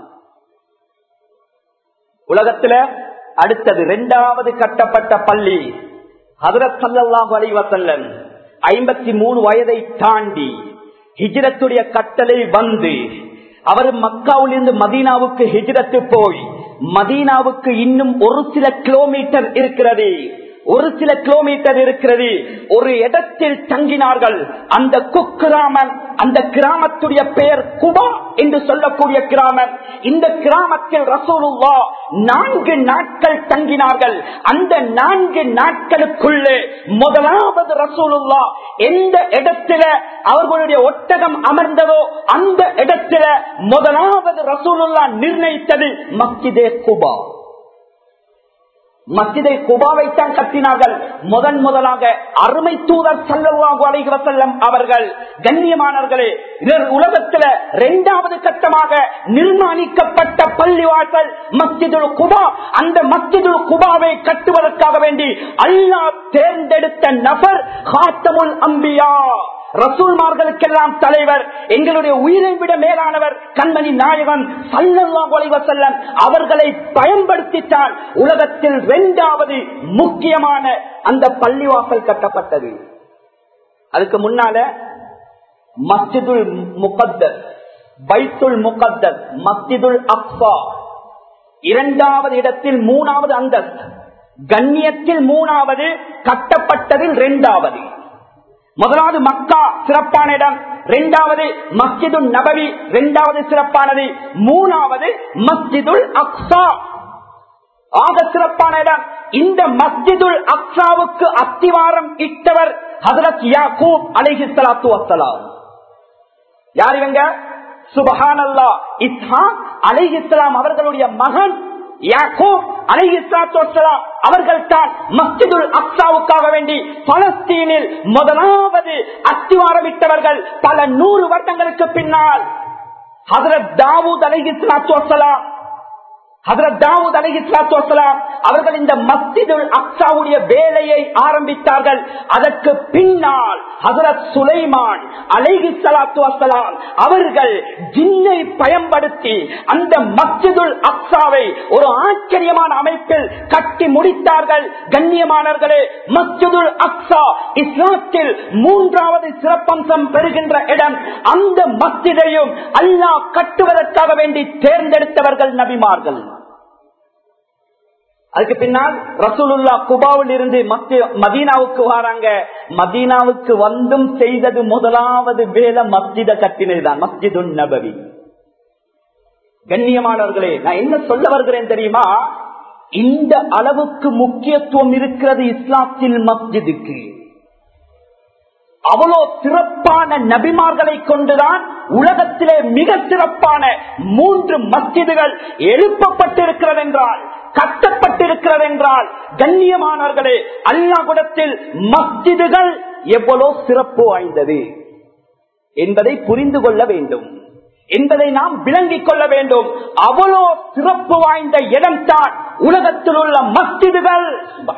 உலகத்துல அடுத்தது இரண்டாவது கட்டப்பட்ட பள்ளி ஹதரத் சல்லாஹ் அலைவசல்லன் ஐம்பத்தி மூணு வயதை தாண்டி ஹிஜ்ரத்துடைய கட்டளை வந்து அவர் மக்காவிலிருந்து மதீனாவுக்கு ஹிஜ்ரத்து போய் மதீனாவுக்கு இன்னும் ஒரு சில கிலோமீட்டர் இருக்கிறது ஒரு சில கிலோமீட்டர் இருக்கிறது ஒரு இடத்தில் தங்கினார்கள் அந்த குக்கிராமன் அந்த கிராமத்துடைய பெயர் குபா என்று சொல்லக்கூடிய கிராமம் இந்த கிராமத்தில் ரசூலுல்லா நான்கு நாட்கள் தங்கினார்கள் அந்த நான்கு நாட்களுக்குள்ளே முதலாவது ரசூலுல்லா எந்த இடத்துல அவர்களுடைய ஒட்டகம் அமர்ந்ததோ அந்த இடத்துல முதலாவது ரசூலுல்லா நிர்ணயித்தது மஸ்ஜிதே குபா மஸ்ஜிதை குபாவைத்தான் கட்டினார்கள் முதன் முதலாக அருமை தூதர் சல்லவாகு அலைகிற செல்லம் அவர்கள் கண்ணியமானவர்களே உலகத்துல இரண்டாவது கட்டமாக நிர்மாணிக்கப்பட்ட பள்ளிவாசல் மஸ்ஜிதுல் குபா அந்த மஸ்ஜிதுல் குபாவை கட்டுவதற்காக வேண்டி அல்லாஹ் தேர்ந்தெடுத்த நபர் ஹாத்தமுல் அம்பியா ரசூல்மார்களுக்கெல்லாம் தலைவர் எங்களுடைய உயிரை விட மேலானவர் கண்மணி நாயகன் சல்லல்லாஹு செல்லம் அவர்களை பயன்படுத்தித்தான் உலகத்தில் இரண்டாவது முக்கியமான அந்த பள்ளிவாசல் கட்டப்பட்டது அதுக்கு முன்னால மஸ்ஜிதுல் முகத்தர் பைத்துல் முகத்தர் மஸ்ஜிதுல் அக்பா இரண்டாவது இடத்தில் மூணாவது அந்தஸ்து கண்ணியத்தில் மூணாவது கட்டப்பட்டதில் இரண்டாவது முதலாவது மக்கா சிறப்பான இடம் இரண்டாவது மஸ்ஜிதுல் நபவி இரண்டாவது சிறப்பானது மூணாவது மஸ்ஜிதுல் அக்ஸா ஆக சிறப்பான இடம் இந்த மஸ்ஜிதுல் அக்ஸாவுக்கு அத்திவாரம் இட்டவர் ஹசரத் யாக்கூப் அலைஹி சலாத்து வசலாம் யார் இவங்க சுபஹான் அல்லா இஸ்ஹாக் அலைஹி அவர்களுடைய மகன் யாக்கூப் அலைஹிஸ்லாம் அவர்கள் தான் மஸ்ஜிதுல் அக்சாவுக்காக வேண்டி பலஸ்தீனில் முதலாவது அத்திவாரமிட்டவர்கள் பல நூறு வருடங்களுக்கு பின்னால் ஹசரத் தாவூத் அலைஹிஸ்லாம் ஹசரத் தாவூத் அலிஹிஸ்லாத்து வசலாம் அவர்கள் இந்த மஸ்ஜிதுல் அக்சாவுடைய வேலையை ஆரம்பித்தார்கள் அதற்கு பின்னால் ஹசரத் சுலைமான் அலைஹி சலாத்து வசலாம் அவர்கள் ஜின்னை பயன்படுத்தி அந்த மஸ்ஜிதுல் அக்சாவை ஒரு ஆச்சரியமான அமைப்பில் கட்டி முடித்தார்கள் கண்ணியமானவர்களே மஸ்ஜிதுல் அக்சா இஸ்லாத்தில் மூன்றாவது சிறப்பம்சம் பெறுகின்ற இடம் அந்த மஸ்ஜிதையும் அல்லாஹ் கட்டுவதற்காக வேண்டி தேர்ந்தெடுத்தவர்கள் நபிமார்கள் அதுக்கு பின்னால் ரசூலுல்லா குபாவில் இருந்து மதீனாவுக்கு வராங்க மதீனாவுக்கு வந்தும் செய்தது முதலாவது வேலை மஸ்ஜித கட்டினதுதான் மஸ்ஜிது நபவி கண்ணியமானவர்களே நான் என்ன சொல்ல வருகிறேன் தெரியுமா இந்த அளவுக்கு முக்கியத்துவம் இருக்கிறது இஸ்லாத்தில் மஸ்ஜிதுக்கு அவ்வளோ சிறப்பான நபிமார்களை கொண்டுதான் உலகத்திலே மிக சிறப்பான மூன்று மஸ்ஜிதுகள் எழுப்பப்பட்டிருக்கிறது என்றால் கட்டப்பட்டிருக்கிறது என்றால் கண்ணியமானவர்களே அல்லாகுடத்தில் மஸ்ஜிதுகள் எவ்வளவு சிறப்பு வாய்ந்தது என்பதை புரிந்து கொள்ள வேண்டும் என்பதை நாம் விளங்கிக் கொள்ள வேண்டும் அவ்வளோ சிறப்பு வாய்ந்த இடம் தான் உலகத்தில் உள்ள மஸ்திதுகள்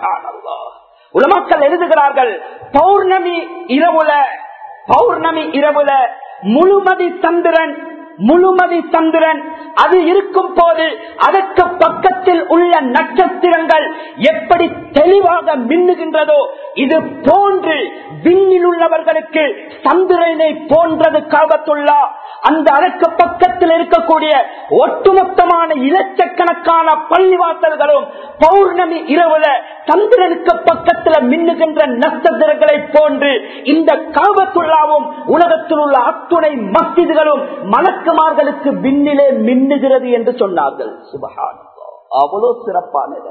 உலமக்கள் எழுதுகிறார்கள் பௌர்ணமி இரவுல பௌர்ணமி இரவுல முழுமதி சந்திரன் முழுமதி சந்திரன் அது இருக்கும் போது அதற்கு பக்கத்தில் உள்ள நட்சத்திரங்கள் எப்படி தெளிவாக மின்னுகின்றதோ இது போன்று விண்ணில் உள்ளவர்களுக்கு சந்திரனை போன்றது காபத்துள்ளா அந்த அதற்கு பக்கத்தில் இருக்கக்கூடிய ஒட்டுமொத்தமான இலட்சக்கணக்கான பள்ளிவாசல்களும் பௌர்ணமி இரவுல சந்திரனுக்கு பக்கத்தில் மின்னுகின்ற நட்சத்திரங்களை போன்று இந்த காபத்துள்ளாவும் உலகத்தில் உள்ள அத்துணை மஸ்திதுகளும் மலக்குமார்களுக்கு விண்ணிலே மின்னுகிறது என்று சொன்னார்கள் சுபகான் அவ்வளவு சிறப்பானது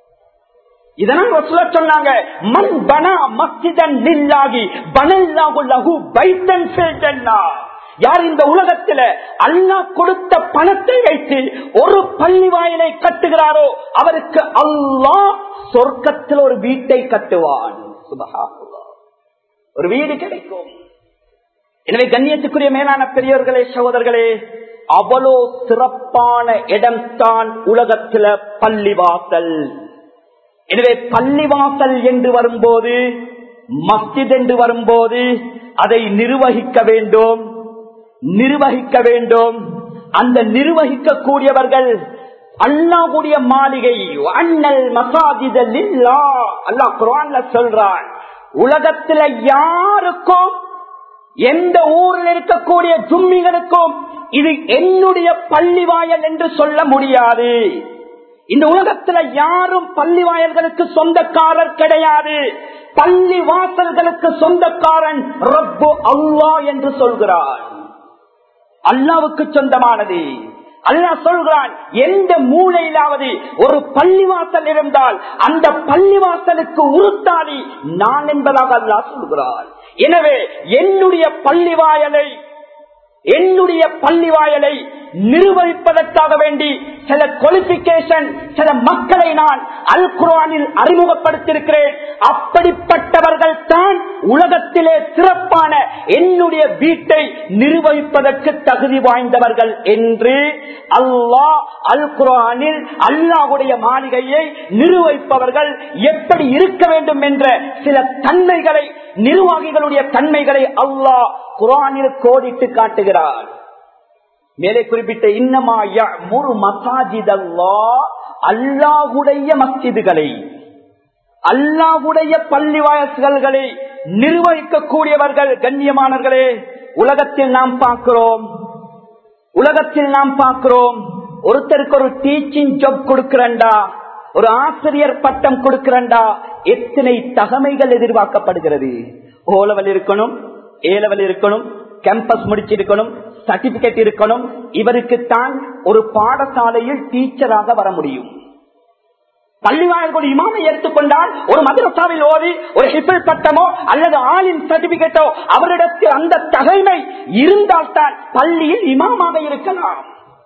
இதனால் ரசூலா சொன்னாங்க மண் பனா மஸ்ஜிதன் நில்லாகி பனல்லாகு லகு பைத்தன் ஃபில் யார் இந்த உலகத்துல அல்லாஹ் கொடுத்த பணத்தை வைத்து ஒரு பள்ளி வாயிலை கட்டுகிறாரோ அவருக்கு அல்லாஹ் சொர்க்கத்தில் ஒரு வீட்டை கட்டுவான் சுபஹானல்லாஹ். ஒரு வீடு கிடைக்கும் எனவே கண்ணியத்துக்குரிய மேலான பெரியவர்களே சகோதரர்களே அவ்வளோ சிறப்பான இடம்தான் உலகத்துல பள்ளிவாசல் எனவே பள்ளிவாசல் என்று வரும்போது மஸ்ஜித் என்று வரும்போது அதை நிர்வகிக்க வேண்டும் நிர்வகிக்க வேண்டும் அந்த நிர்வகிக்க கூடியவர்கள் அல்லாஹ்வுடைய மாளிகை அண்ணல் மசாஜிதல் அல்லாஹ் குர்ஆன்ல சொல்றான் உலகத்துல யாருக்கும் எந்த ஊரில் இருக்கக்கூடிய ஜும்மிகளுக்கும் இது என்னுடைய பள்ளி வாயல் என்று சொல்ல முடியாது இந்த உலகத்துல யாரும் பள்ளி வாயல்களுக்கு சொந்தக்காரர் கிடையாது பள்ளி வாசல்களுக்கு சொந்தக்காரன் ரப்பு அல்லாஹ் என்று சொல்கிறான் அல்லாவுக்கு சொந்தமானது அல்லாஹ் சொல்கிறான் எந்த மூலையிலாவது ஒரு பள்ளிவாசல் இருந்தால் அந்த பள்ளிவாசலுக்கு உறுத்தாடி நான் என்பதாக அல்லாஹ் சொல்கிறான் எனவே என்னுடைய பள்ளிவாயலை என்னுடைய பள்ளிவாயலை நிர்வகிப்பதற்காக வேண்டி சில குவாலிபிகேஷன் சில மக்களை நான் அல் குரானில் அறிமுகப்படுத்தியிருக்கிறேன் அப்படிப்பட்டவர்கள் தான் உலகத்திலே சிறப்பான என்னுடைய வீட்டை நிர்வகிப்பதற்கு தகுதி வாய்ந்தவர்கள் என்று அல்லாஹ் அல் குரானில் அல்லாஹுடைய மாளிகையை நிர்வகிப்பவர்கள் எப்படி இருக்க வேண்டும் என்ற சில தன்மைகளை நிர்வாகிகளுடைய தன்மைகளை அல்லாஹ் குரானில் கோடிட்டு காட்டுகிறார் மேலே குறிப்பிட்ட இன்னமாய முரு மசாஜித் அல்லாஹுடைய மஸ்ஜிதுகளை அல்லாஹுடைய பள்ளி வாயல்களை நிர்வகிக்கக்கூடியவர்கள் கண்ணியமானவர்களே உலகத்தில் நாம் பார்க்கிறோம் உலகத்தில் நாம் பார்க்கிறோம் ஒருத்தருக்கு ஒரு டீச்சிங் ஜாப் கொடுக்கிறண்டா ஒரு ஆசிரியர் பட்டம் கொடுக்கிறண்டா எத்தனை தகமைகள் எதிர்பார்க்கப்படுகிறது ஓ லெவல் இருக்கணும் ஏ லெவல் இருக்கணும் கேம்பஸ் முடிச்சிருக்கணும் சர்டிபிகேட் இருக்கணும் இவருக்குத்தான் ஒரு பாடசாலையில் டீச்சராக வர முடியும் பள்ளிவாயல் இமாமை எடுத்துக்கொண்டால் ஒரு மதரசாவில் ஓதி ஒரு ஹிபிள் பட்டமோ அல்லது ஆளின் சர்டிபிகேட்டோ அவரிடத்தில் அந்த தகைமை இருந்தால்தான் பள்ளியில் இமாமாக இருக்கலாம்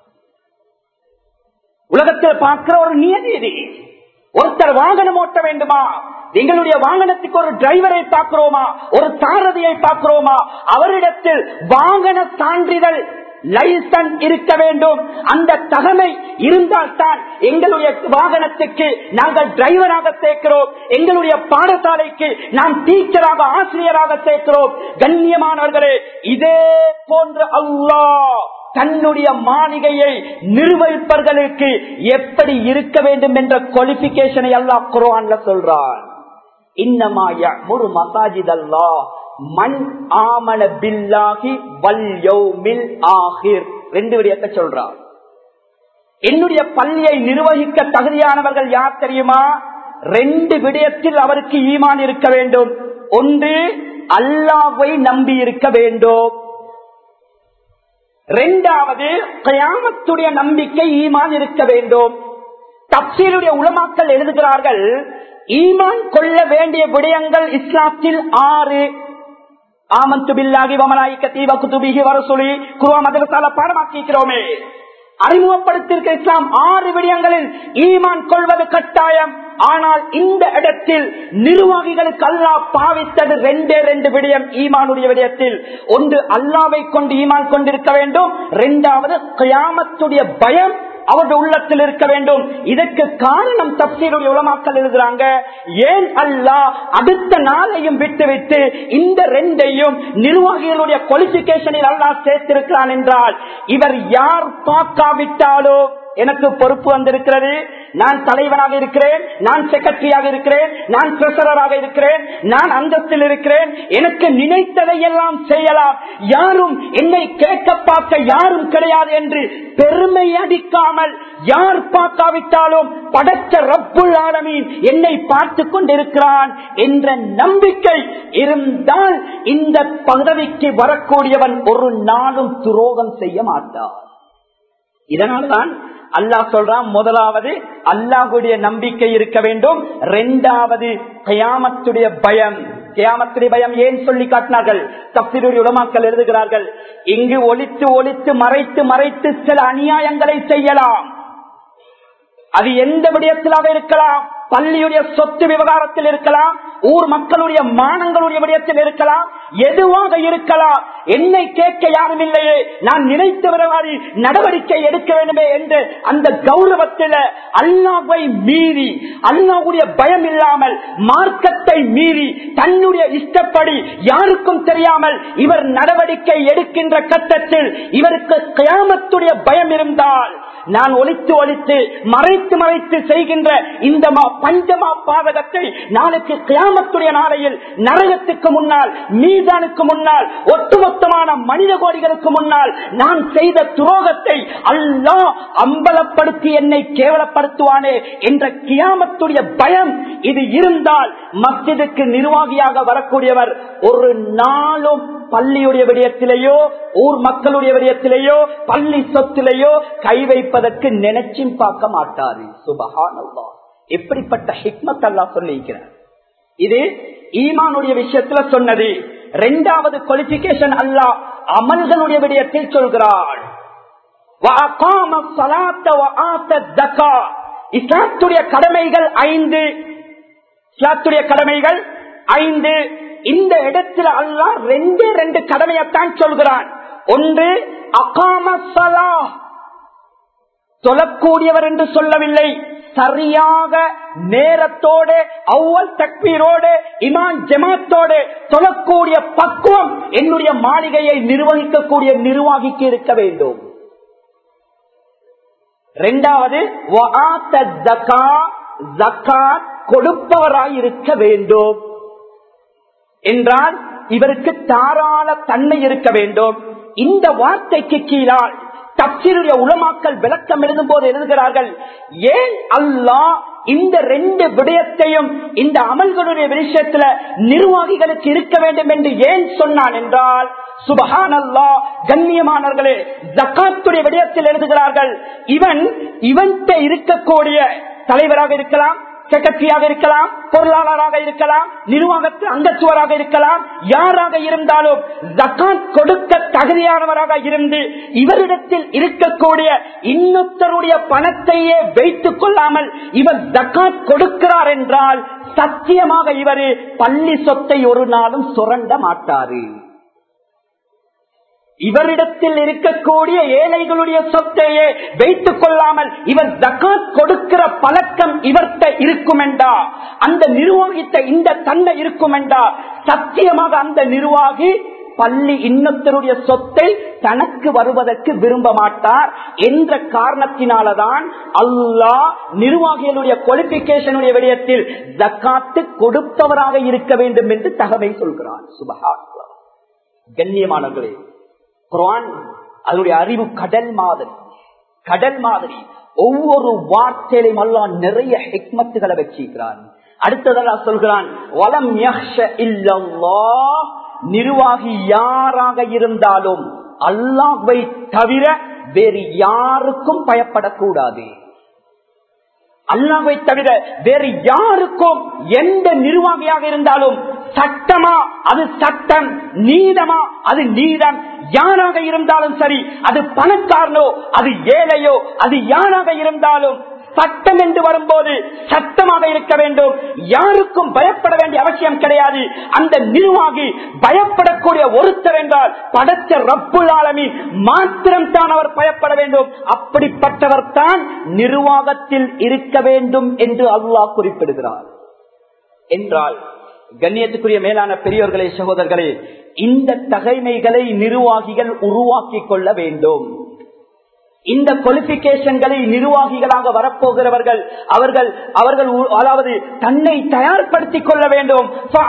உலகத்தில் பார்க்கிற ஒரு நியதி ஒருத்தர் வாகனம் ஓட்ட வேண்டுமா எங்களுடைய வாகனத்துக்கு ஒரு டிரைவரை பார்க்கிறோமா ஒரு சாரதியை பார்க்கிறோமா அவரிடத்தில் வாகன சான்றிதழ் லைசன்ஸ் இருக்க வேண்டும் அந்த தகமை இருந்தால்தான் எங்களுடைய வாகனத்துக்கு நாங்கள் டிரைவராக சேர்க்கிறோம் எங்களுடைய பாடசாலைக்கு நாம் டீச்சராக ஆசிரியராக சேர்க்கிறோம் கண்ணியமானவர்களே இதே போன்ற அல்லாஹ் தன்னுடைய மாளிகையை நிர்வகிப்பவர்களுக்கு எப்படி இருக்க வேண்டும் என்ற குவாலிபிகேஷனை அல்லாஹ் குரான்ல சொல்றான் இன்னமாய முரு மசாஜித் அல்லா மண் ஆமன பில்லாகி வல் யௌமில் ஆஹிர் ரெண்டு விடயத்தை சொல்றான் என்னுடைய பள்ளியை நிர்வகிக்க தகுதியானவர்கள் யார் தெரியுமா ரெண்டு விடயத்தில் அவருக்கு ஈமான் இருக்க வேண்டும் ஒன்று அல்லாவை நம்பி இருக்க வேண்டும் இரண்டாவது கயாமத்துடைய நம்பிக்கை ஈமான் இருக்க வேண்டும் தப்சீருடைய உலமாக்கள் எழுதுகிறார்கள் ஈமான் கொள்ள வேண்டிய விடயங்கள் இஸ்லாத்தில் ஆறு ஆமந்து பில்லாகி வமலாய்க்கத்தி வகுத்துபிகி வரசொலி குருவா மதரசால பாடமாக்கிக்கிறோமே அறிமுகப்படுத்தியிருக்க இஸ்லாம் ஆறு விடயங்களில் ஈமான் கொள்வது கட்டாயம் ஆனால் இந்த இடத்தில் நிர்வாகிகளுக்கு அல்லாஹ் பாவித்தது ரெண்டே ரெண்டு விடயம் ஈமானுடைய விடயத்தில் ஒன்று அல்லாவை கொண்டு ஈமான் கொண்டிருக்க வேண்டும் இரண்டாவது கியாமத்துடைய பயம் அவருடைய உள்ளத்தில் இருக்க வேண்டும் இதற்கு காரணம் தப்சீருடைய உலமாக்கல் எழுதுறாங்க ஏன் அல்லாஹ் அடுத்த நாளையும் விட்டுவிட்டு இந்த ரெண்டையும் நிர்வாகிகளுடைய குவாலிபிகேஷனில் அல்லாஹ் சேர்த்திருக்கிறான் என்றால் இவர் யார் பார்க்காவிட்டாலோ எனக்கு பொறுப்பு வந்திருக்கிறது நான் தலைவனாக இருக்கிறேன் நான் செக்ரட்டரியாக இருக்கிறேன் நான் ட்ரெசரராக இருக்கிறேன் நான் அந்தத்தில் இருக்கிறேன் எனக்கு நினைத்ததை எல்லாம் செய்யலாம் யாரும் என்னை கேட்க பார்க்க யாரும் கிடையாது என்று பெருமை அடிக்காமல் யார் பார்க்காவிட்டாலும் படைத்த ரப்புல் ஆலமீன் என்னை பார்த்து கொண்டிருக்கிறான் என்ற நம்பிக்கை இருந்தால் இந்த பதவிக்கு வரக்கூடியவன் ஒரு நாளும் துரோகம் செய்ய மாட்டார் இதனால்தான் அல்லாஹ் சொல்றான் முதலாவது அல்லாஹுடைய நம்பிக்கை இருக்க வேண்டும் இரண்டாவது கயாமத்துடைய பயம் கியாமத்துடைய பயம் ஏன் சொல்லி காட்டினார்கள் தப்பினுடைய உலமாக்கள் எழுதுகிறார்கள் இங்கு ஒழித்து ஒழித்து மறைத்து மறைத்து சில அநியாயங்களை செய்யலாம் அது எந்த விடயத்திலாக இருக்கலாம் பள்ளியுடைய சொத்து விவகாரத்தில் இருக்கலாம் ஊர் மக்களுடைய மானங்களுடைய விடயத்தில் இருக்கலாம் எதுவாக இருக்கலாம் என்னை கேட்க யாரும் இல்லையே நான் நினைத்தவரவாறு நடவடிக்கை எடுக்க வேண்டுமே என்று அந்த கௌரவத்தில் அல்லாவை மீறி அல்லாவுடைய பயம் இல்லாமல் மார்க்கத்தை மீறி தன்னுடைய இஷ்டப்படி யாருக்கும் தெரியாமல் இவர் நடவடிக்கை எடுக்கின்ற கட்டத்தில் இவருக்கு கியாமத்துடைய பயம் இருந்தால் நான் ஒழித்து ஒழித்து மறைத்து மறைத்து செய்கின்ற இந்த பஞ்சமா பாதகத்தை நாளைக்கு கியாமத்துடைய நாளையில் நரகத்துக்கு முன்னால் மீதானுக்கு முன்னால் ஒட்டுமொத்தமான மனித கோடிகளுக்கு முன்னால் நான் செய்த துரோகத்தை அல்லா அம்பலப்படுத்தி என்னை கேவலப்படுத்துவானே என்ற கியாமத்துடைய பயம் இது இருந்தால் மஸ்ஜிதுக்கு நிர்வாகியாக வரக்கூடியவர் ஒரு நாளும் பள்ளியுடைய விடயத்திலேயோ ஊர் மக்களுடைய விடயத்திலேயோ பள்ளி சொத்திலேயோ கை வைப்பதற்கு நினைச்சும் பார்க்க மாட்டாரு சுபகானல்லா எப்படிப்பட்ட ஹிக்மத் அல்லா சொல்லியிருக்கிறார் இது ஈமானுடைய விஷயத்துல சொன்னது இரண்டாவது குவாலிபிகேஷன் அல்லா அமல்களுடைய விடயத்தில் சொல்கிறாள் இஸ்லாத்துடைய கடமைகள் ஐந்து இஸ்லாத்துடைய கடமைகள் ஐந்து இந்த இடத்துல அல்லா ரெண்டு ரெண்டு கடமையத்தான் சொல்கிறான் ஒன்று அகாமசலா தொழக்கூடியவர் என்று சொல்லவில்லை சரியாக நேரத்தோடு அவ்வல் தக்வீரோடு இமான் ஜமாத்தோடு தொழக்கூடிய பக்குவம் என்னுடைய மாளிகையை நிர்வகிக்கக்கூடிய நிர்வாகிக்கு இருக்க வேண்டும் இரண்டாவது கொடுப்பவராய் இருக்க வேண்டும் என்றால் இவருக்கு தாராள தன்மை இருக்க வேண்டும் இந்த வார்த்தைக்கு கீழால் தப்சீருடைய உலமாக்கல் விளக்கம் எழுதும் போது எழுதுகிறார்கள் ஏன் அல்லாஹ் இந்த ரெண்டு விடயத்தையும் இந்த அமல்களுடைய விஷயத்துல நிர்வாகிகளுக்கு இருக்க வேண்டும் என்று ஏன் சொன்னான் என்றால் சுபஹான் அல்லா கண்ணியமானவர்களே ஜக்காத்துடைய விடயத்தில் எழுதுகிறார்கள் இவன் இவன்கிட்ட இருக்கக்கூடிய தலைவராக இருக்கலாம் செக்ரட்டரியாக இருக்கலாம் பொருளாளராக இருக்கலாம் நிர்வாகத்தில் அங்கச்சுவராக இருக்கலாம் யாராக இருந்தாலும் ஜக்காத் கொடுக்க தகுதியானவராக இருந்து இவரிடத்தில் இருக்கக்கூடிய இன்னொருத்தருடைய பணத்தையே வைத்துக் கொள்ளாமல் இவர் ஜக்காத் கொடுக்கிறார் என்றால் சத்தியமாக இவர் பள்ளி சொத்தை ஒரு நாளும் சுரண்ட மாட்டாரு இவரிடத்தில் இருக்கக்கூடிய ஏழைகளுடைய சொத்தையே வைத்துக் கொள்ளாமல் இவர் ஜக்காத் கொடுக்கிற பழக்கம் இவர்கிட்ட இருக்குமெண்டா அந்த நிர்வாகித்த இந்த தன்மை இருக்குமெண்டா சத்தியமாக அந்த நிர்வாகி பள்ளி இன்னொருத்தருடைய சொத்தை தனக்கு வருவதற்கு விரும்ப மாட்டார் என்ற காரணத்தினாலதான் அல்லாஹ் நிர்வாகிகளுடைய குவாலிபிகேஷனுடைய விடயத்தில் ஜக்காத்து கொடுப்பவராக இருக்க வேண்டும் என்று தகவல் சொல்கிறான் சுபஹா கண்ணியமானவர்களே குரான் அதனுடைய அறிவு கடல் மாதிரி கடல் மாதிரி ஒவ்வொரு வார்த்தையிலும் எல்லாம் நிறைய ஹெக்மத்துகளை வச்சிருக்கிறான் அடுத்ததாக சொல்கிறான் வலம் இல்லல்லா நிர்வாகி யாராக இருந்தாலும் அல்லாஹ்வை தவிர வேறு யாருக்கும் பயப்படக்கூடாது அல்லாவை தவிர வேறு யாருக்கும் எந்த நிர்வாகியாக இருந்தாலும் சட்டமா அது சட்டம் நீதமா அது நீதம் யாராக இருந்தாலும் சரி அது பணக்காரனோ அது ஏழையோ அது யாராக இருந்தாலும் சட்டம் என்று வரும்போது சட்டமாக இருக்க வேண்டும் யாருக்கும் பயப்பட வேண்டிய அவசியம் கிடையாது அந்த நிர்வாகி பயப்படக்கூடிய ஒருத்தர் என்றால் படைச்ச ரப்புல் ஆலமி மாத்திரம் தான் அவர் பயப்பட வேண்டும் அப்படிப்பட்டவர் தான் நிர்வாகத்தில் இருக்க வேண்டும் என்று அல்லாஹ் குறிப்பிடுகிறார் என்றால் கண்ணியத்துக்குரிய மேலான பெரியோர்களே சகோதரர்களே இந்த தகைமைகளை நிர்வாகிகள் உருவாக்கி கொள்ள வேண்டும் இந்த குவாலிபிகேஷன்களை நிர்வாகிகளாக வரப்போகிறவர்கள் அவர்கள் அவர்கள் உ- அதாவது தன்னை தயார்படுத்திக் கொள்ள வேண்டும்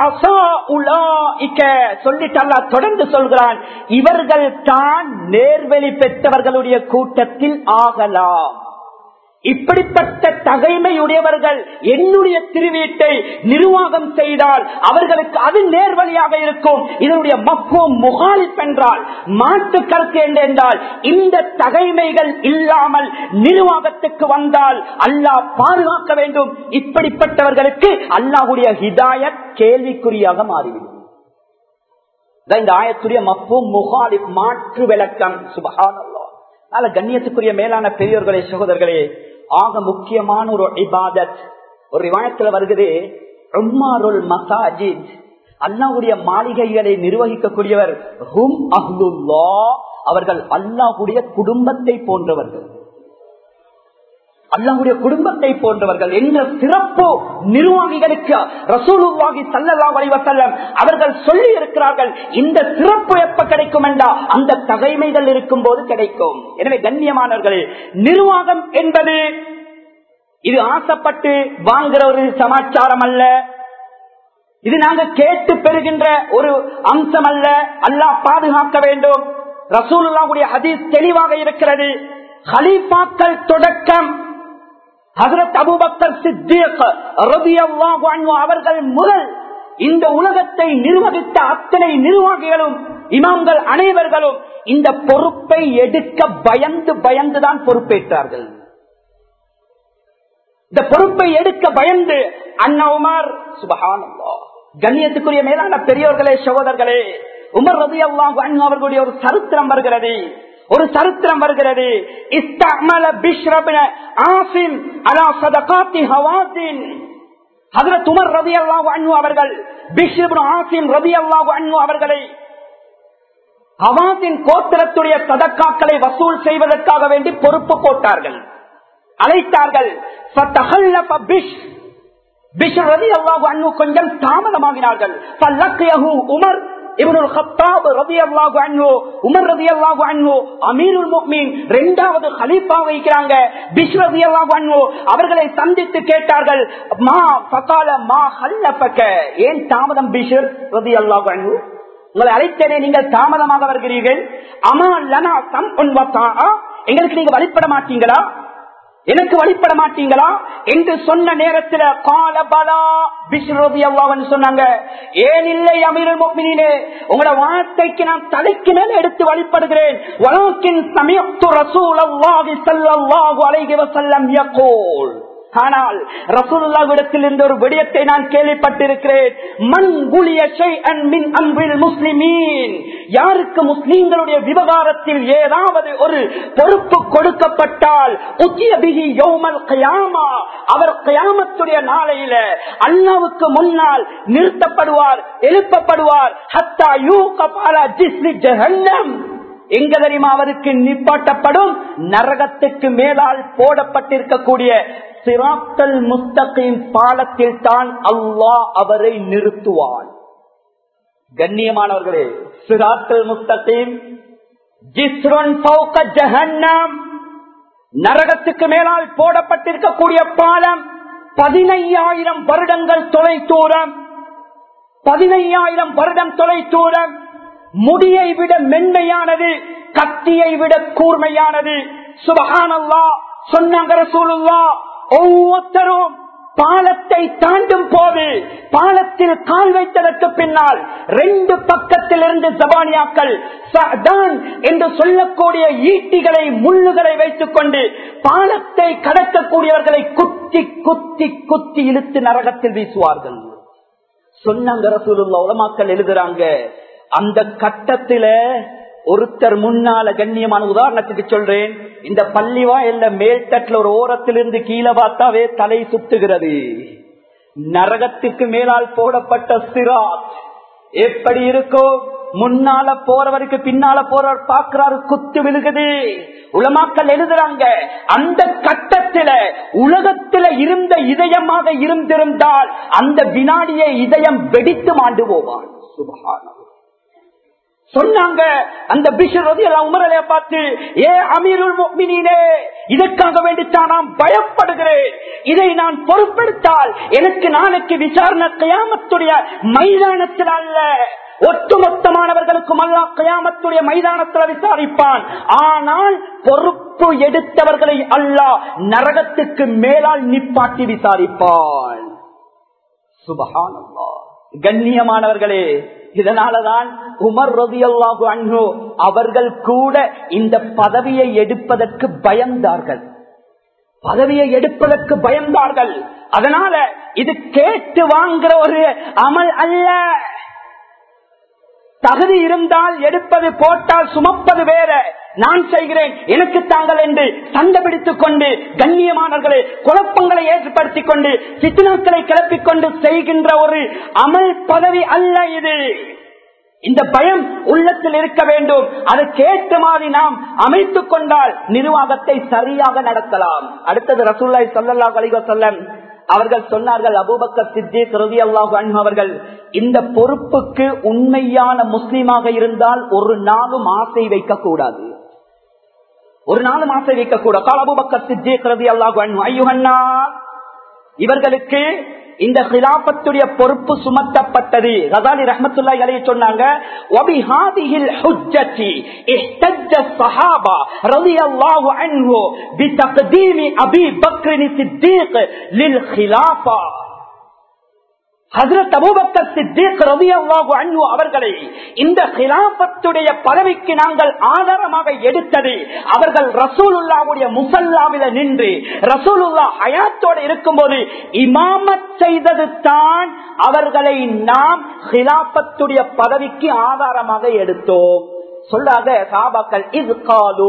சொல்லிட்டு அல்லாஹ் தொடர்ந்து சொல்கிறான் இவர்கள் தான் நேர்வழி பெற்றவர்களுடைய கூட்டத்தில் ஆகலாம் இப்படிப்பட்ட தகைமையுடையவர்கள் என்னுடைய திருவீட்டை நிர்வாகம் செய்தால் அவர்களுக்கு அது நேர்வழியாக இருக்கும் இதனுடைய மக்கும் முகாலிப் என்றால் மாற்று கருத்து என்ன என்றால் இந்த தகைமைகள் இல்லாமல் நிர்வாகத்துக்கு வந்தால் அல்லாஹ் பாதுகாக்க வேண்டும் இப்படிப்பட்டவர்களுக்கு அல்லாஹுடைய ஹிதாயத் கேள்விக்குறியாக மாறிவிடும் இதான் இந்த ஆயத்துடைய மப்பு முகாலிப் மாற்று விளக்கம் சுபஹானல்லாஹ் அதனால கண்ணியத்துக்குரிய மேலான பெரியோர்களே சகோதரர்களே ஆக முக்கியமான ஒரு இபாதத் ஒரு விவாயத்துல வருகிறது உம்மாருல் மசாஜித் அல்லாஹ்வுடைய மாளிகைகளை நிர்வகிக்கக்கூடியவர் ஹும் அஹ்லுல்லா அவர்கள் அல்லாஹ்வுடைய குடும்பத்தை போன்றவர்கள் அல்லாஹுடைய குடும்பத்தை போன்றவர்கள் என்ற சிறப்பு நிர்வாகிகளுக்கு ரசூலுல்லாஹி ஸல்லல்லாஹு அலைஹி வஸல்லம் அவர்கள் சொல்லி இருக்கிறார்கள் இந்த சிறப்பு எப்ப கிடைக்கும் என்றா அந்த தகைமைகள் இருக்கும் போது கிடைக்கும் எனவே கண்ணியமானவர்களே நிர்வாகம் என்பது இது ஆசைப்பட்டு வாங்குற ஒரு சமாச்சாரம் அல்ல இது நாங்க கேட்டு பெறுகின்ற ஒரு அம்சம் அல்ல அல்லாஹ் பாதுகாக்க வேண்டும் ரசூலுல்லாஹுடைய ஹதீஸ் தெளிவாக இருக்கிறது ஹலீஃபாக்கள் தொடக்கம் ஹசரத் அபுபக்கர் சித்திக் ரலியல்லாஹு அன்ஹு அவர்கள் முதல் இந்த உலகத்தை நிர்வகித்த அத்தனை நிர்வாகிகளும் இமாம்கள் அனைவர்களும் இந்த பொறுப்பை எடுக்க பயந்து பயந்துதான் பொறுப்பேற்றார்கள் இந்த பொறுப்பை எடுக்க பயந்து அண்ணா உமர் சுபஹானல்லா கண்ணியத்துக்குரிய மேலான பெரியோர்களே சகோதரர்களே உமர் ரதி அல்லாஹு அன்ஹு அவர்களுடைய ஒரு சரித்திரம் வருகிறது ஒரு சரித்திரம் வருகிறது இஸ்தஅமல பிஷ்ரப்ன ஆசிம் அலா சதகாத்தி ஹவாசின் ஹஜரத் உமர் ரலியல்லாஹு அன்ஹு அவர்கள் பிஷ்ர் இப்னு ஆசிம் ரலியல்லாஹு அன்ஹு அவர்களை ஹவாசின் கோத்திரத்துடைய சதக்காக்களை வசூல் செய்வதற்காக வேண்டி பொறுப்பு போட்டார்கள் அழைத்தார்கள் ஃபதஹல்லஃப பிஷ் பிஷ்ர் ரலியல்லாஹு அன்ஹு கொஞ்சம் தாமதமாகினார்கள் ஃபலக்கியஹு உமர் இப்னுல் கத்தாப் ரலியல்லாஹு அன்ஹு உமர் ரலியல்லாஹு அன்ஹு அமீருல் முஃமின் இரண்டாவது கலீஃபா வைக்கிறாங்க பிஷ் ரலியல்லாஹு அன்ஹு அவர்களை சந்தித்து கேட்டார்கள் மா ஃபகால மா ஹல்லஃபக ஏன் தாமதம் பிஷ்ர் ரலியல்லாஹு அன்ஹு உங்களை அழைத்தேனே நீங்கள் தாமதமாக வருகிறீர்கள் அமா லனா சம் எங்களுக்கு நீங்க வழிபட மாட்டீங்களா எனக்கு வழிபட மாட்டீங்களா என்று சொன்ன நேரத்தில் கால பலா பிஸ்ரோதி அல்லாவன் சொன்னாங்க ஏன் இல்லை அமீருல் முக்மினே உங்களோட வார்த்தைக்கு நான் தலைக்கு மேல எடுத்து வழிபடுகிறேன் வலாக்கின் சமயத்து ரசூல் அல்லாஹி ஸல்லல்லாஹு அலைஹி வஸல்லம் யகூல் ஆனால் ரசூலுல்லாவிடத்தில் இருந்த ஒரு விடயத்தை நான் கேள்விப்பட்டிருக்கிறேன் மண் குலிய ஷைஅன் மின் அம்ரில் முஸ்லிமீன் யாருக்கு முஸ்லிம்களுடைய விவகாரத்தில் ஏதாவது ஒரு பொறுப்பு கொடுக்கப்பட்டால் உச்சிய பிகி யௌமல் கயாமா அவர் கயாமத்துடைய நாளையில அல்லாவுக்கு முன்னால் நிறுத்தப்படுவார் எழுப்பப்படுவார் ஹத்தா யூ கபாலா ஜிஸ்லி ஜஹன்னம் எங்க தெரியுமா அவருக்கு நிப்பாட்டப்படும் நரகத்துக்கு மேலால் போடப்பட்டிருக்கக்கூடிய சிராத்தல் முஸ்தகின் பாலத்தில் தான் அல்லாஹ் அவரை நிறுத்துவான் கண்ணியமானவர்களே சிராத்தல் முஸ்தகின் ஜிஸ்ரன் பௌக ஜஹன்னம் நரகத்துக்கு மேலால் போடப்பட்டிருக்கக்கூடிய பாலம் பதினையாயிரம் வருடங்கள் தொலை தூரம் பதினையாயிரம் வருடம் தொலை தூரம் முடியை விட மென்மையானது கத்தியை விட கூர்மையானது சுபகானல்லா சொன்னாங்க ரசூலுல்லா ஒவ்வொருத்தரும் பாலத்தை தாண்டும் போது பாலத்தில் கால் வைத்ததற்கு பின்னால் ரெண்டு பக்கத்தில் இருந்து ஜபானியாக்கள் சஅதான் என்று சொல்லக்கூடிய ஈட்டிகளை முள்ளுகளை வைத்துக் கொண்டு பாலத்தை கடக்கக்கூடியவர்களை குத்தி குத்தி குத்தி இழுத்து நரகத்தில் வீசுவார்கள் சொன்னாங்க ரசூலுல்லா உலமாக்கள் எழுதுறாங்க அந்த கட்டத்தில ஒருத்தர் முன்னால கண்ணியமான உதாரணத்துக்கு சொல்றேன் இந்த பள்ளிவா இல்ல மேல்தட்டுல ஒரு ஓரத்திலிருந்து கீழே பார்த்தாவே தலை சுத்துகிறது நரகத்துக்கு மேலால் போடப்பட்ட சிராத் எப்படி இருக்கோ முன்னால போறவருக்கு பின்னால போறவர் பார்க்கிறாரு குத்து விழுகுது உலமாக்கள் எழுதுறாங்க அந்த கட்டத்தில உலகத்தில இருந்த இதயமாக இருந்திருந்தால் அந்த வினாடியை இதயம் வெடித்து மாண்டு போவான் சுபகானம் சொன்னாங்க அந்த பிஷர் உமரலைய பார்த்து ஏ அமீருல் முக்மினே இதற்காக வேண்டித்தான் நான் பயப்படுகிறேன் இதை நான் பொருட்படுத்தால் எனக்கு நாளைக்கு விசாரணை கயாமத்துடைய மைதானத்தில் அல்ல ஒட்டுமொத்தமானவர்களுக்கும் அல்லா கயாமத்துடைய மைதானத்தில் விசாரிப்பான் ஆனால் பொறுப்பு எடுத்தவர்களை அல்லாஹ் நரகத்துக்கு மேலால் நிப்பாட்டி விசாரிப்பான் சுபகானல்லா கண்ணியமானவர்களே இதனாலதான் உமர் ரவி அல்லாஹு அன்ஹோ அவர்கள் கூட இந்த பதவியை எடுப்பதற்கு பயந்தார்கள் பதவியை எடுப்பதற்கு பயந்தார்கள் அதனால இது கேட்டு வாங்குற ஒரு அமல் அல்ல தகுதி இருந்தால் எடுப்பது போட்டால் சுமப்பது வேற நான் செய்கிறேன் எனக்கு தாங்கள் என்று சண்டை பிடித்துக் கொண்டு கண்ணியமானவர்களை குழப்பங்களை ஏற்படுத்திக் கொண்டு சித்தனாக்களை கிளப்பிக் கொண்டு செய்கின்ற ஒரு அமல் பதவி அல்ல இது இந்த பயம் உள்ளத்தில் இருக்க வேண்டும் அதை கேட்ட மாதிரி நாம் அமைத்துக் கொண்டால் நிர்வாகத்தை சரியாக நடத்தலாம் அடுத்தது ரசூல்லாய் சல்லல்லா கலிக சொல்லம் அவர்கள் சொன்னார்கள் அபூபக்கர் சித்திக் ரவி அல்லாஹ் அவர்கள் இந்த பொறுப்புக்கு உண்மையான முஸ்லீமாக இருந்தால் ஒரு நாளும் ஆசை வைக்க கூடாது ஒரு நாளும் ஆசை வைக்க கூடாது கால் அபூபக்கர் சித்திக் ரவி அல்லாஹ் ஐயுகன்னா இவர்களுக்கு இந்த கிலாபத்துடைய பொறுப்பு சுமத்தப்பட்டது ரசாலி ரஹமத்துல்லா இலைய சொன்னாங்க وبهذه الحجة احتج الصحابة رضي الله عنه بتقديم أبي بكر الصديق للخلافة ஹசரத் அபூபக்கர் சித்திக் ரலியல்லாஹு அன்ஹு அவர்களை இந்த கிலாபத்துடைய பதவிக்கு நாங்கள் ஆதாரமாக எடுத்தது அவர்கள் ரசூலுல்லாவுடைய முசல்லாவில நின்று ரசூலுல்லா ஹயாத்தோடு இருக்கும்போது இமாமத் செய்தது தான் அவர்களை நாம் கிலாபத்துடைய பதவிக்கு ஆதாரமாக எடுத்தோம் சொல்லாத சாபாக்கள் இது காலு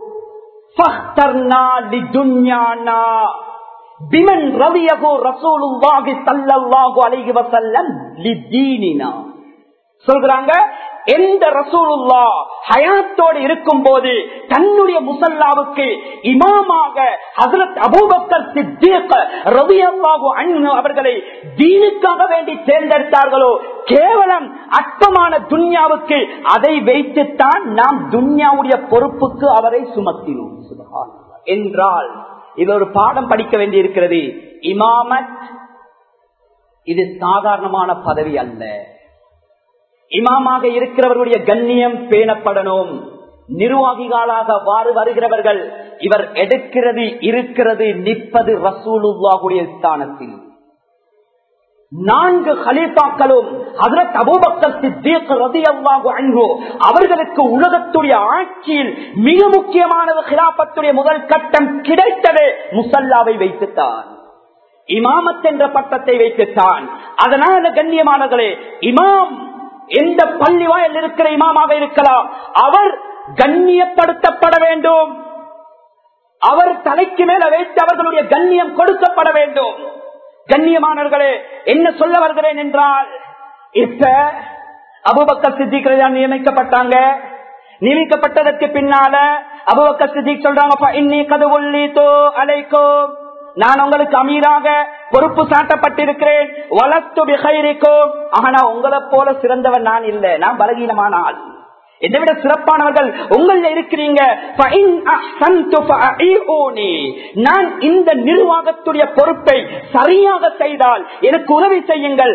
பிமன் ரவியகோ ரசூலுல்லாஹி ஸல்லல்லாஹு அலைஹி வஸல்லம் லிதீனினா சொல்றாங்க எந்த ரசூலுல்லா ஹயாத்தோடு இருக்கும் போது தன்னுடைய முசல்லாவுக்கு இமாமாக ஹசரத் அபூபக்கர் சித்திக் ரவியல்லாஹு அன்ஹு அவர்களை தீனுக்காக வேண்டி தேர்ந்தெடுத்தார்களோ கேவலம் அற்பமான துன்யாவுக்கு அதை வைத்துத்தான் நாம் துன்யாவுடைய பொறுப்புக்கு அவரை சுமத்தினோம் சுபஹானல்லாஹ். என்றால் இது ஒரு பாடம் படிக்க வேண்டி இருக்கிறது இமாமத் இது சாதாரணமான பதவி அல்ல இமாமாக இருக்கிறவர்களுடைய கண்ணியம் பேணப்படணும் நிர்வாகிகளாக வாறு வருகிறவர்கள் இவர் எடுக்கிறது இருக்கிறது நிற்பது ரசூலுல்லாவுடைய ஸ்தானத்தில் நான்கு ஹலீஃபாக்களும் ஹதரத் அபூபக்கர் சித்தீக் ரலியல்லாஹு அன்ஹு அவர்களுக்கு உலகத்துடைய ஆட்சியில் மிக முக்கியமானது ஹிலாபத்துடைய முதல் கட்டம் கிடைத்தது முசல்லாவை வைத்துத்தான் இமாமத் என்ற பட்டத்தை வைத்துத்தான் அதனால கண்ணியமானவர்களே இமாம் எந்த பள்ளி வாயில் இருக்கிற இமாமாக இருக்கலாம் அவர் கண்ணியப்படுத்தப்பட வேண்டும் அவர் தலைக்கு மேல வைத்து அவர்களுடைய கண்ணியம் கொடுக்கப்பட வேண்டும் கண்ணியமானவர்களே என்ன சொல்ல வருகிறேன் என்றால் இப்ப அபுபக்கர் சித்திகளை நியமிக்கப்பட்டாங்க நியமிக்கப்பட்டதற்கு பின்னால அபுபக்கர் சித்திக் சொல்றாங்க இன்னி கதவுள்ளி தோ அலைக்கோ நான் உங்களுக்கு அமீராக பொறுப்பு சாட்டப்பட்டிருக்கிறேன் வளர்த்து விகைரிக்கும் ஆனா உங்களை போல சிறந்தவன் நான் இல்லை நான் பலகீனமான ஆள் என்னை விட சிறப்பானவர்கள் உங்கள இருக்கிறீங்க நான் இந்த நிர்வாகத்துடைய பொறுப்பை சரியாக செய்தால் எனக்கு உதவி செய்யுங்கள்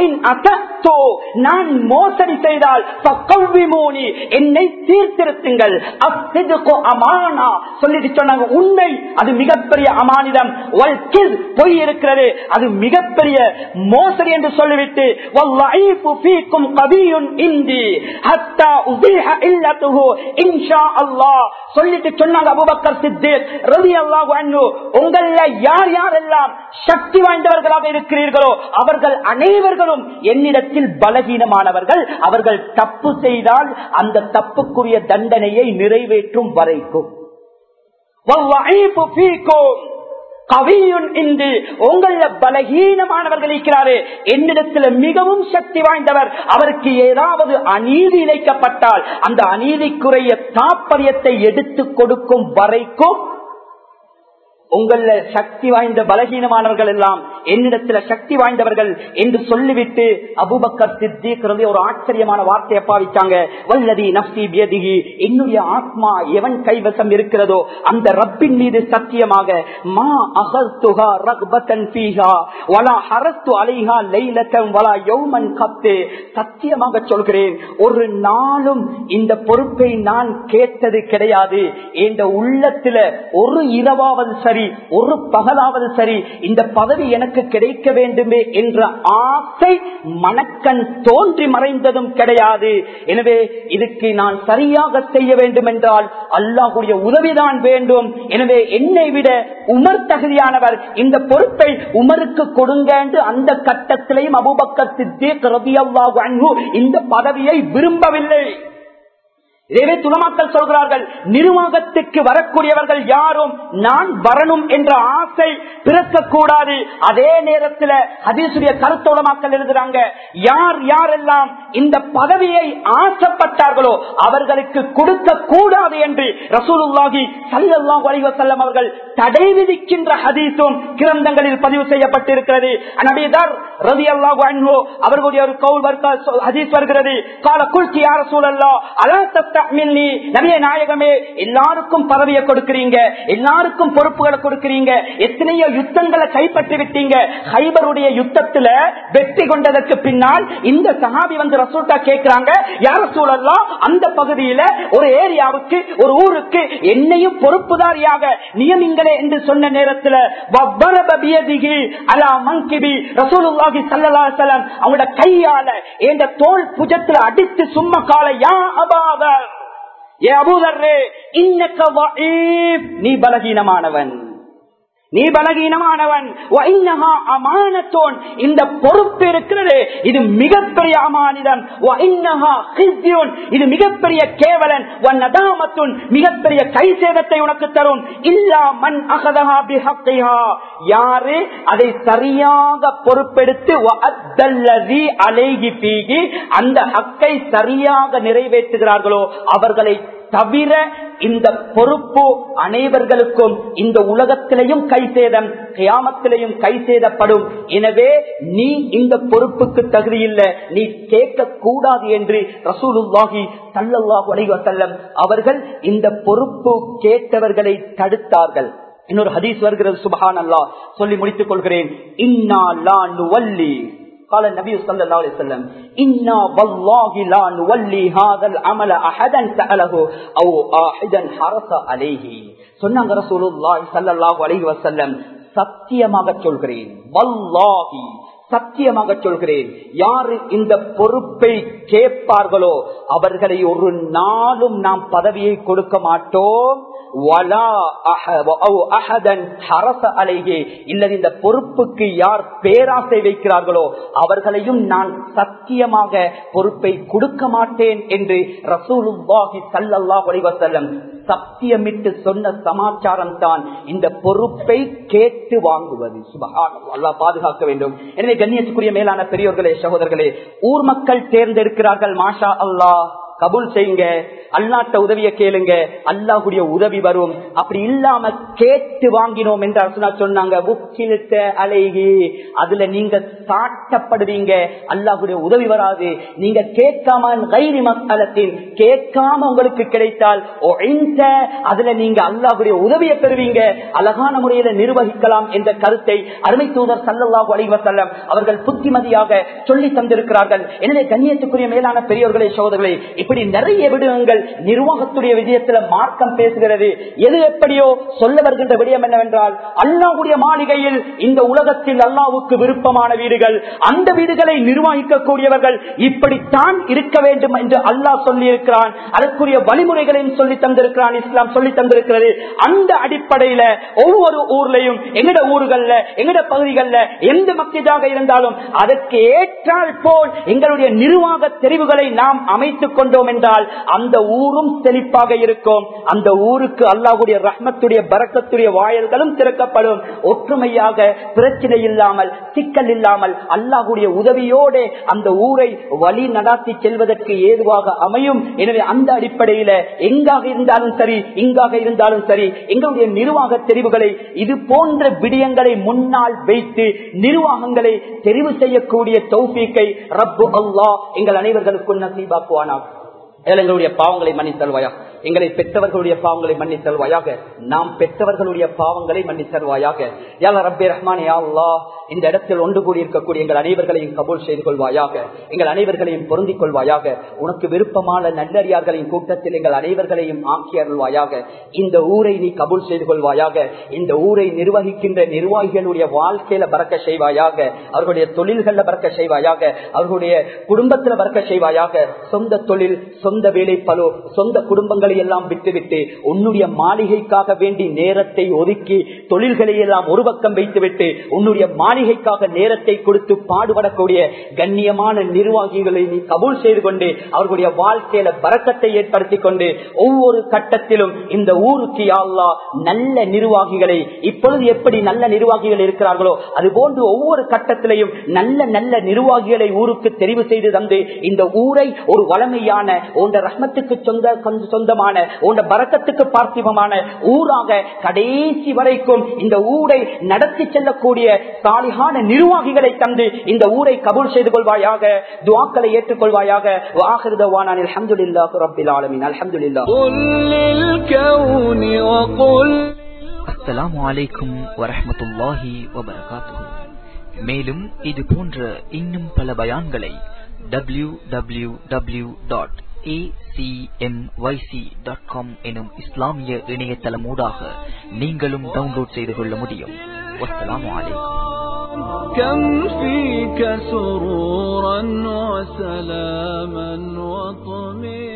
நான் மோசடி செய்தால் என்னை சீர்திருத்துங்கள் அமானா சொல்லிட்டு சொன்னாங்க உண்மை அது மிகப்பெரிய அமானிதம் பொய் இருக்கிறது அது மிகப்பெரிய மோசடி என்று சொல்லிவிட்டு இன்ஷா அல்லாஹ் சொல்லிட்டு சொன்னாங்க அபுபக்கர் சித்திக் ரலியல்லாஹு அன்ஹு உங்கள யார் யாரெல்லாம் சக்தி வாய்ந்தவர்களாக இருக்கிறீர்களோ அவர்கள் அனைவர்களும் என்னிடத்தில் பலகீனமானவர்கள் அவர்கள் தப்பு செய்தால் அந்த தப்புக்குரிய தண்டனையை நிறைவேற்றும் வரைக்கும் வல்வஈபு ஃபீக்கும் கவியுன் என்று உங்கள பலகீனமானவர்கள் இருக்கிறாரு என்னிடத்தில் மிகவும் சக்தி வாய்ந்தவர் அவருக்கு ஏதாவது அநீதி இழைக்கப்பட்டால் அந்த அநீதிக்குரிய தாற்பயத்தை எடுத்துக் கொடுக்கும் வரைக்கும் உங்கள சக்தி வாய்ந்த பலகீனமானவர்கள் எல்லாம் என்னிடத்துல சக்தி வாய்ந்தவர்கள் என்று சொல்லிவிட்டு அபுபக்கர் சித்திக்கிறது ஒரு ஆச்சரியமான வார்த்தையை பாவிச்சாங்க வல்லதி நப்சி பியதிகி என்னுடைய ஆத்மா எவன் கைவசம் இருக்கிறதோ அந்த ரப்பின் மீது சத்தியமாக மா அகல்துகா ரக்பத்தன் பீஹா வலா ஹரஸ்து அலைஹா லைலத்தம் வலா யௌமன் கத்து சத்தியமாக சொல்கிறேன் ஒரு நாளும் இந்த பொறுப்பை நான் கேட்டது கிடையாது என்ற உள்ளத்துல ஒரு இரவாவது சரி ஒரு பகலாவது சரி இந்த பதவி எனக்கு கிடைக்க வேண்டுமே என்ற ஆசை மனக்கண் தோன்றி மறைந்ததும் கிடையாது எனவே இதுக்கு நான் சரியாக செய்ய வேண்டும் என்றால் அல்லாஹுடைய உதவிதான் வேண்டும் எனவே என்னை விட உமர் தகுதியானவர் இந்த பொறுப்பை உமருக்கு கொடுங்க என்று அந்த கட்டத்திலையும் அபுபக்கர் சித்திக் ரபியல்லாஹு அன்ஹு இந்த பதவியை விரும்பவில்லை இதே துணமாக்கள் சொல்கிறார்கள் நிர்வாகத்துக்கு வரக்கூடியவர்கள் யாரும் நான் வரணும் என்ற ஆசை பிறக்கக்கூடாது அதே நேரத்தில் ஹதீசுடைய கருத்தோடமாக்கள் எழுதுறாங்க யார் யாரெல்லாம் இந்த பதவியை ஆசைப்பட்டார்களோ அவர்களுக்கு கொடுக்க கூடாது என்று ரசூலுல்லாஹி சல்லல்லாஹு அலைஹி வஸல்லம் அவர்கள் தடை விதிக்கின்ற ஹதீஸும் கிரந்தங்களில் பதிவு செய்யப்பட்டிருக்கிறது நபியதார் ரலியல்லாஹு அன்ஹு அவர்களுடைய ஒரு கவுல் வர்க்க ஹதீஸ் வருகிறது கால குல்தி யா ரசூலல்லாஹ் அலா தஸ்தமின்னி நபியே நாயகமே எல்லாருக்கும் பதவியை கொடுக்கிறீங்க எல்லாருக்கும் பொறுப்புகளை கொடுக்கிறீங்க எத்தனையோ யுத்தங்களை கைப்பற்றி விட்டீங்க ஹைபருடைய யுத்தத்துல வெற்றி கொண்டதற்கு பின்னால் இந்த சஹாபி வந்து ரசூட்டா கேட்கிறாங்க யார சூழல்லாம் அந்த பகுதியில ஒரு ஏரியாவுக்கு ஒரு ஊருக்கு என்னையும் பொறுப்புதாரியாக நியமிங்களே என்று சொன்ன நேரத்தில் அவங்களோட கையால என்ற தோல் புஜத்துல அடித்து சும்மா கால யா அபாதர் ஏ அபூதர்ரே இன்னக்க நீ பலகீனமானவன் நீ பலகீனமானவன் அமானத்தோன் இந்த பொறுப்பு இருக்கிறது இது மிகப்பெரிய அமானிதம் இது மிகப்பெரிய கேவலன் நதாமத்துன் மிகப்பெரிய கை சேதத்தை உனக்கு தரும் இல்லா மண் அகதஹா யாரு அதை சரியாக பொறுப்பெடுத்து அலைகி பீகி அந்த ஹக்கை சரியாக நிறைவேற்றுகிறார்களோ அவர்களை தவிர இந்த பொறுப்பு அனைவர்களுக்கும் இந்த உலகத்திலையும் கை சேதம் கியாமத்திலையும் கை சேதப்படும் எனவே நீ இந்த பொறுப்புக்கு தகுதி இல்லை நீ கேட்க கூடாது என்று ரசூலுல்லாஹி சல்லல்லாஹு அலைஹி வஸல்லம் அவர்கள் இந்த பொறுப்பு கேட்டவர்களை தடுத்தார்கள் இன்னொரு ஹதீஸ் வருகிறது சுபஹான் அல்லாஹ் சொல்லி முடித்துக் கொள்கிறேன் இன்னா லா நுவல்லி قال النبي صلى الله عليه وسلم إنا والله لا نولي هذا العمل أحدا سأله أو أحدا حرص عليه சொன்னாங்க ரசூலுல்லாஹி ஸல்லல்லாஹு அலைஹி வஸல்லம் சத்தியமாக சொல்கிறேன் வல்லாஹி சத்தியமாக சொல்கிறேன் யாரு இந்த பொறுப்பை கேட்பார்களோ அவர்களை ஒரு நாளும் நாம் பதவியை கொடுக்க மாட்டோம் இந்த பொறுப்புக்கு யார் பேராசை வைக்கிறார்களோ அவர்களையும் நான் சத்தியமாக பொறுப்பை கொடுக்க மாட்டேன் என்று ரசூலுல்லாஹி சல்லல்லா வலைவசல்லம் சத்தியமிட்டு சொன்ன சமாச்சாரம் தான் இந்த பொறுப்பை கேட்டு வாங்குவது சுபகான அல்லா பாதுகாக்க வேண்டும் எனவே கண்ணியத்துக்குரிய மேலான பெரியோர்களே சகோதரர்களே ஊர் மக்கள் தேர்ந்தெடுக்கிறார்கள் மாஷா அல்லாஹ் கபூல் செய்யுங்க அல்லாட்ட உதவிய கேளுங்க அல்லாஹுடைய உதவி வரும் அப்படி இல்லாம கேட்டு வாங்கினோம் என்று அரசனா சொன்னாங்க புக்கிலிட்ட அலைகி அதுல நீங்க சாட்டப்படுவீங்க அல்லாஹுடைய உதவி வராது நீங்க கேட்காம கைரி மக்களத்தின் கேட்காம உங்களுக்கு கிடைத்தால் அதுல நீங்க அல்லாஹுடைய உதவியை பெறுவீங்க அழகான முறையில நிர்வகிக்கலாம் என்ற கருத்தை அருமை தூதர் சல்லல்லாஹு அலைவசல்லம் அவர்கள் புத்திமதியாக சொல்லி தந்திருக்கிறார்கள் எனவே கண்ணியத்துக்குரிய மேலான பெரியவர்களே சோதர்களே இப்படி நிறைய விடயங்கள் நிர்வாகத்துடைய விஜயத்துல மார்க்கம் பேசுகிறது எது எப்படியோ சொல்ல வருகின்ற விடயம் என்னவென்றால் அல்லாவுடைய மாளிகையில் இந்த உலகத்தில் அல்லாவுக்கு விருப்பமான வீடுகள் அந்த வீடுகளை நிர்வகிக்கக்கூடியவர்கள் இப்படித்தான் இருக்க வேண்டும் என்று அல்லாஹ் சொல்லி இருக்கிறான் அதற்குரிய வழிமுறைகளையும் சொல்லி தந்திருக்கிறான் இஸ்லாம் சொல்லி தந்திருக்கிறது அந்த அடிப்படையில ஒவ்வொரு ஊர்லயும் எங்கட ஊர்கள்ல எங்கட பகுதிகளில் எந்த மக்கிதாக இருந்தாலும் அதற்கு ஏற்றால் போல் எங்களுடைய நிர்வாக தெரிவுகளை நாம் அமைத்துக் கொண்டோம் என்றால் அந்த ஊரும் செழிப்பாக இருக்கும் அந்த ஊருக்கு அல்லாஹுடைய ரஹ்மத்துடைய பரக்கத்துடைய வாயல்களும் திறக்கப்படும் ஒற்றுமையாக பிரச்சனை இல்லாமல் சிக்கல் இல்லாமல் அல்லாஹுடைய உதவியோடு அந்த ஊரை வழி நடாத்தி செல்வதற்கு ஏதுவாக அமையும் எனவே அந்த அடிப்படையில எங்காக இருந்தாலும் சரி இங்காக இருந்தாலும் சரி எங்களுடைய நிர்வாக தெரிவுகளை இது போன்ற விடயங்களை முன்னால் வைத்து நிர்வாகங்களை தெரிவு செய்யக்கூடிய தௌஃபீக்கை ரப்பு அல்லாஹ் எங்கள் அனைவர்களுக்கும் நசீபாக்குவானா எங்களுடைய பாவங்களை மன்னித்தல்வாயா எங்களை பெற்றவர்களுடைய பாவங்களை மன்னித்தல்வாயாக நாம் பெற்றவர்களுடைய பாவங்களை மன்னித்தல்வாயாக யால ரப்பே ரஹ்மான் யா அல்லாஹ் இந்த இடத்தில் ஒன்று கூடி இருக்கக்கூடிய எங்கள் அனைவர்களையும் கபூல் செய்து கொள்வாயாக எங்கள் அனைவர்களையும் பொருந்திக் கொள்வாயாக உனக்கு விருப்பமான நல்லடியார்களின் கூட்டத்தில் எங்கள் அனைவர்களையும் ஆக்கி அருள்வாயாக இந்த ஊரை நீ கபூல் செய்து கொள்வாயாக இந்த ஊரை நிர்வகிக்கின்ற நிர்வாகிகளுடைய வாழ்க்கையில பறக்க செய்வாயாக அவர்களுடைய தொழில்கள்ல பறக்க செய்வாயாக அவர்களுடைய குடும்பத்துல பறக்க செய்வாயாக சொந்த தொழில் சொந்த வேலை பலோ சொந்த குடும்பங்களை எல்லாம் விட்டுவிட்டு உன்னுடைய மாளிகைக்காக வேண்டி நேரத்தை ஒதுக்கி தொழில்களை எல்லாம் ஒரு பக்கம் வைத்துவிட்டு உன்னுடைய மாளிகைக்காக நேரத்தை கொடுத்து பாடுபடக்கூடிய கண்ணியமான நிர்வாகிகளை நீ கபூல் செய்து கொண்டு அவர்களுடைய வாழ்க்கையில பறக்கத்தை ஏற்படுத்திக் கொண்டு ஒவ்வொரு கட்டத்திலும் இந்த ஊருக்கு யாழ்லா நல்ல நிர்வாகிகளை இப்பொழுது எப்படி நல்ல நிர்வாகிகள் இருக்கிறார்களோ அது போன்று ஒவ்வொரு கட்டத்திலையும் நல்ல நல்ல நிர்வாகிகளை ஊருக்கு தெரிவு செய்து தந்து இந்த ஊரை ஒரு வளமையான உண்ட ரஹ்மத்துக்கு சொந்த சொந்தமான உண்ட பறக்கத்துக்கு பார்த்திபமான ஊராக கடைசி வரைக்கும் இந்த ஊரை நடத்தி செல்லக்கூடிய சாலிகான நிர்வாகிகளை தந்து இந்த ஊரை கபூல் செய்து கொள்வாயாக துவாக்களை ஏற்றுக்கொள்வாயாக வாகிருதவான அலமதுல்லாஹு ரபில் ஆலமின் அலமதுல்லா அஸ்ஸலாமு அலைக்கும் வரஹமத்துல்லாஹி வபரகாத்துஹு மேலும் இது போன்ற இன்னும் பல பயான்களை W W W dot acmyc.com எனும் இஸ்லாமிய இணையதளமூடாக நீங்களும் டவுன்லோட் செய்து கொள்ள முடியும் வஸ்ஸலாமு அலைக்கும் كم فيك سرورا وسلاما وطمئنا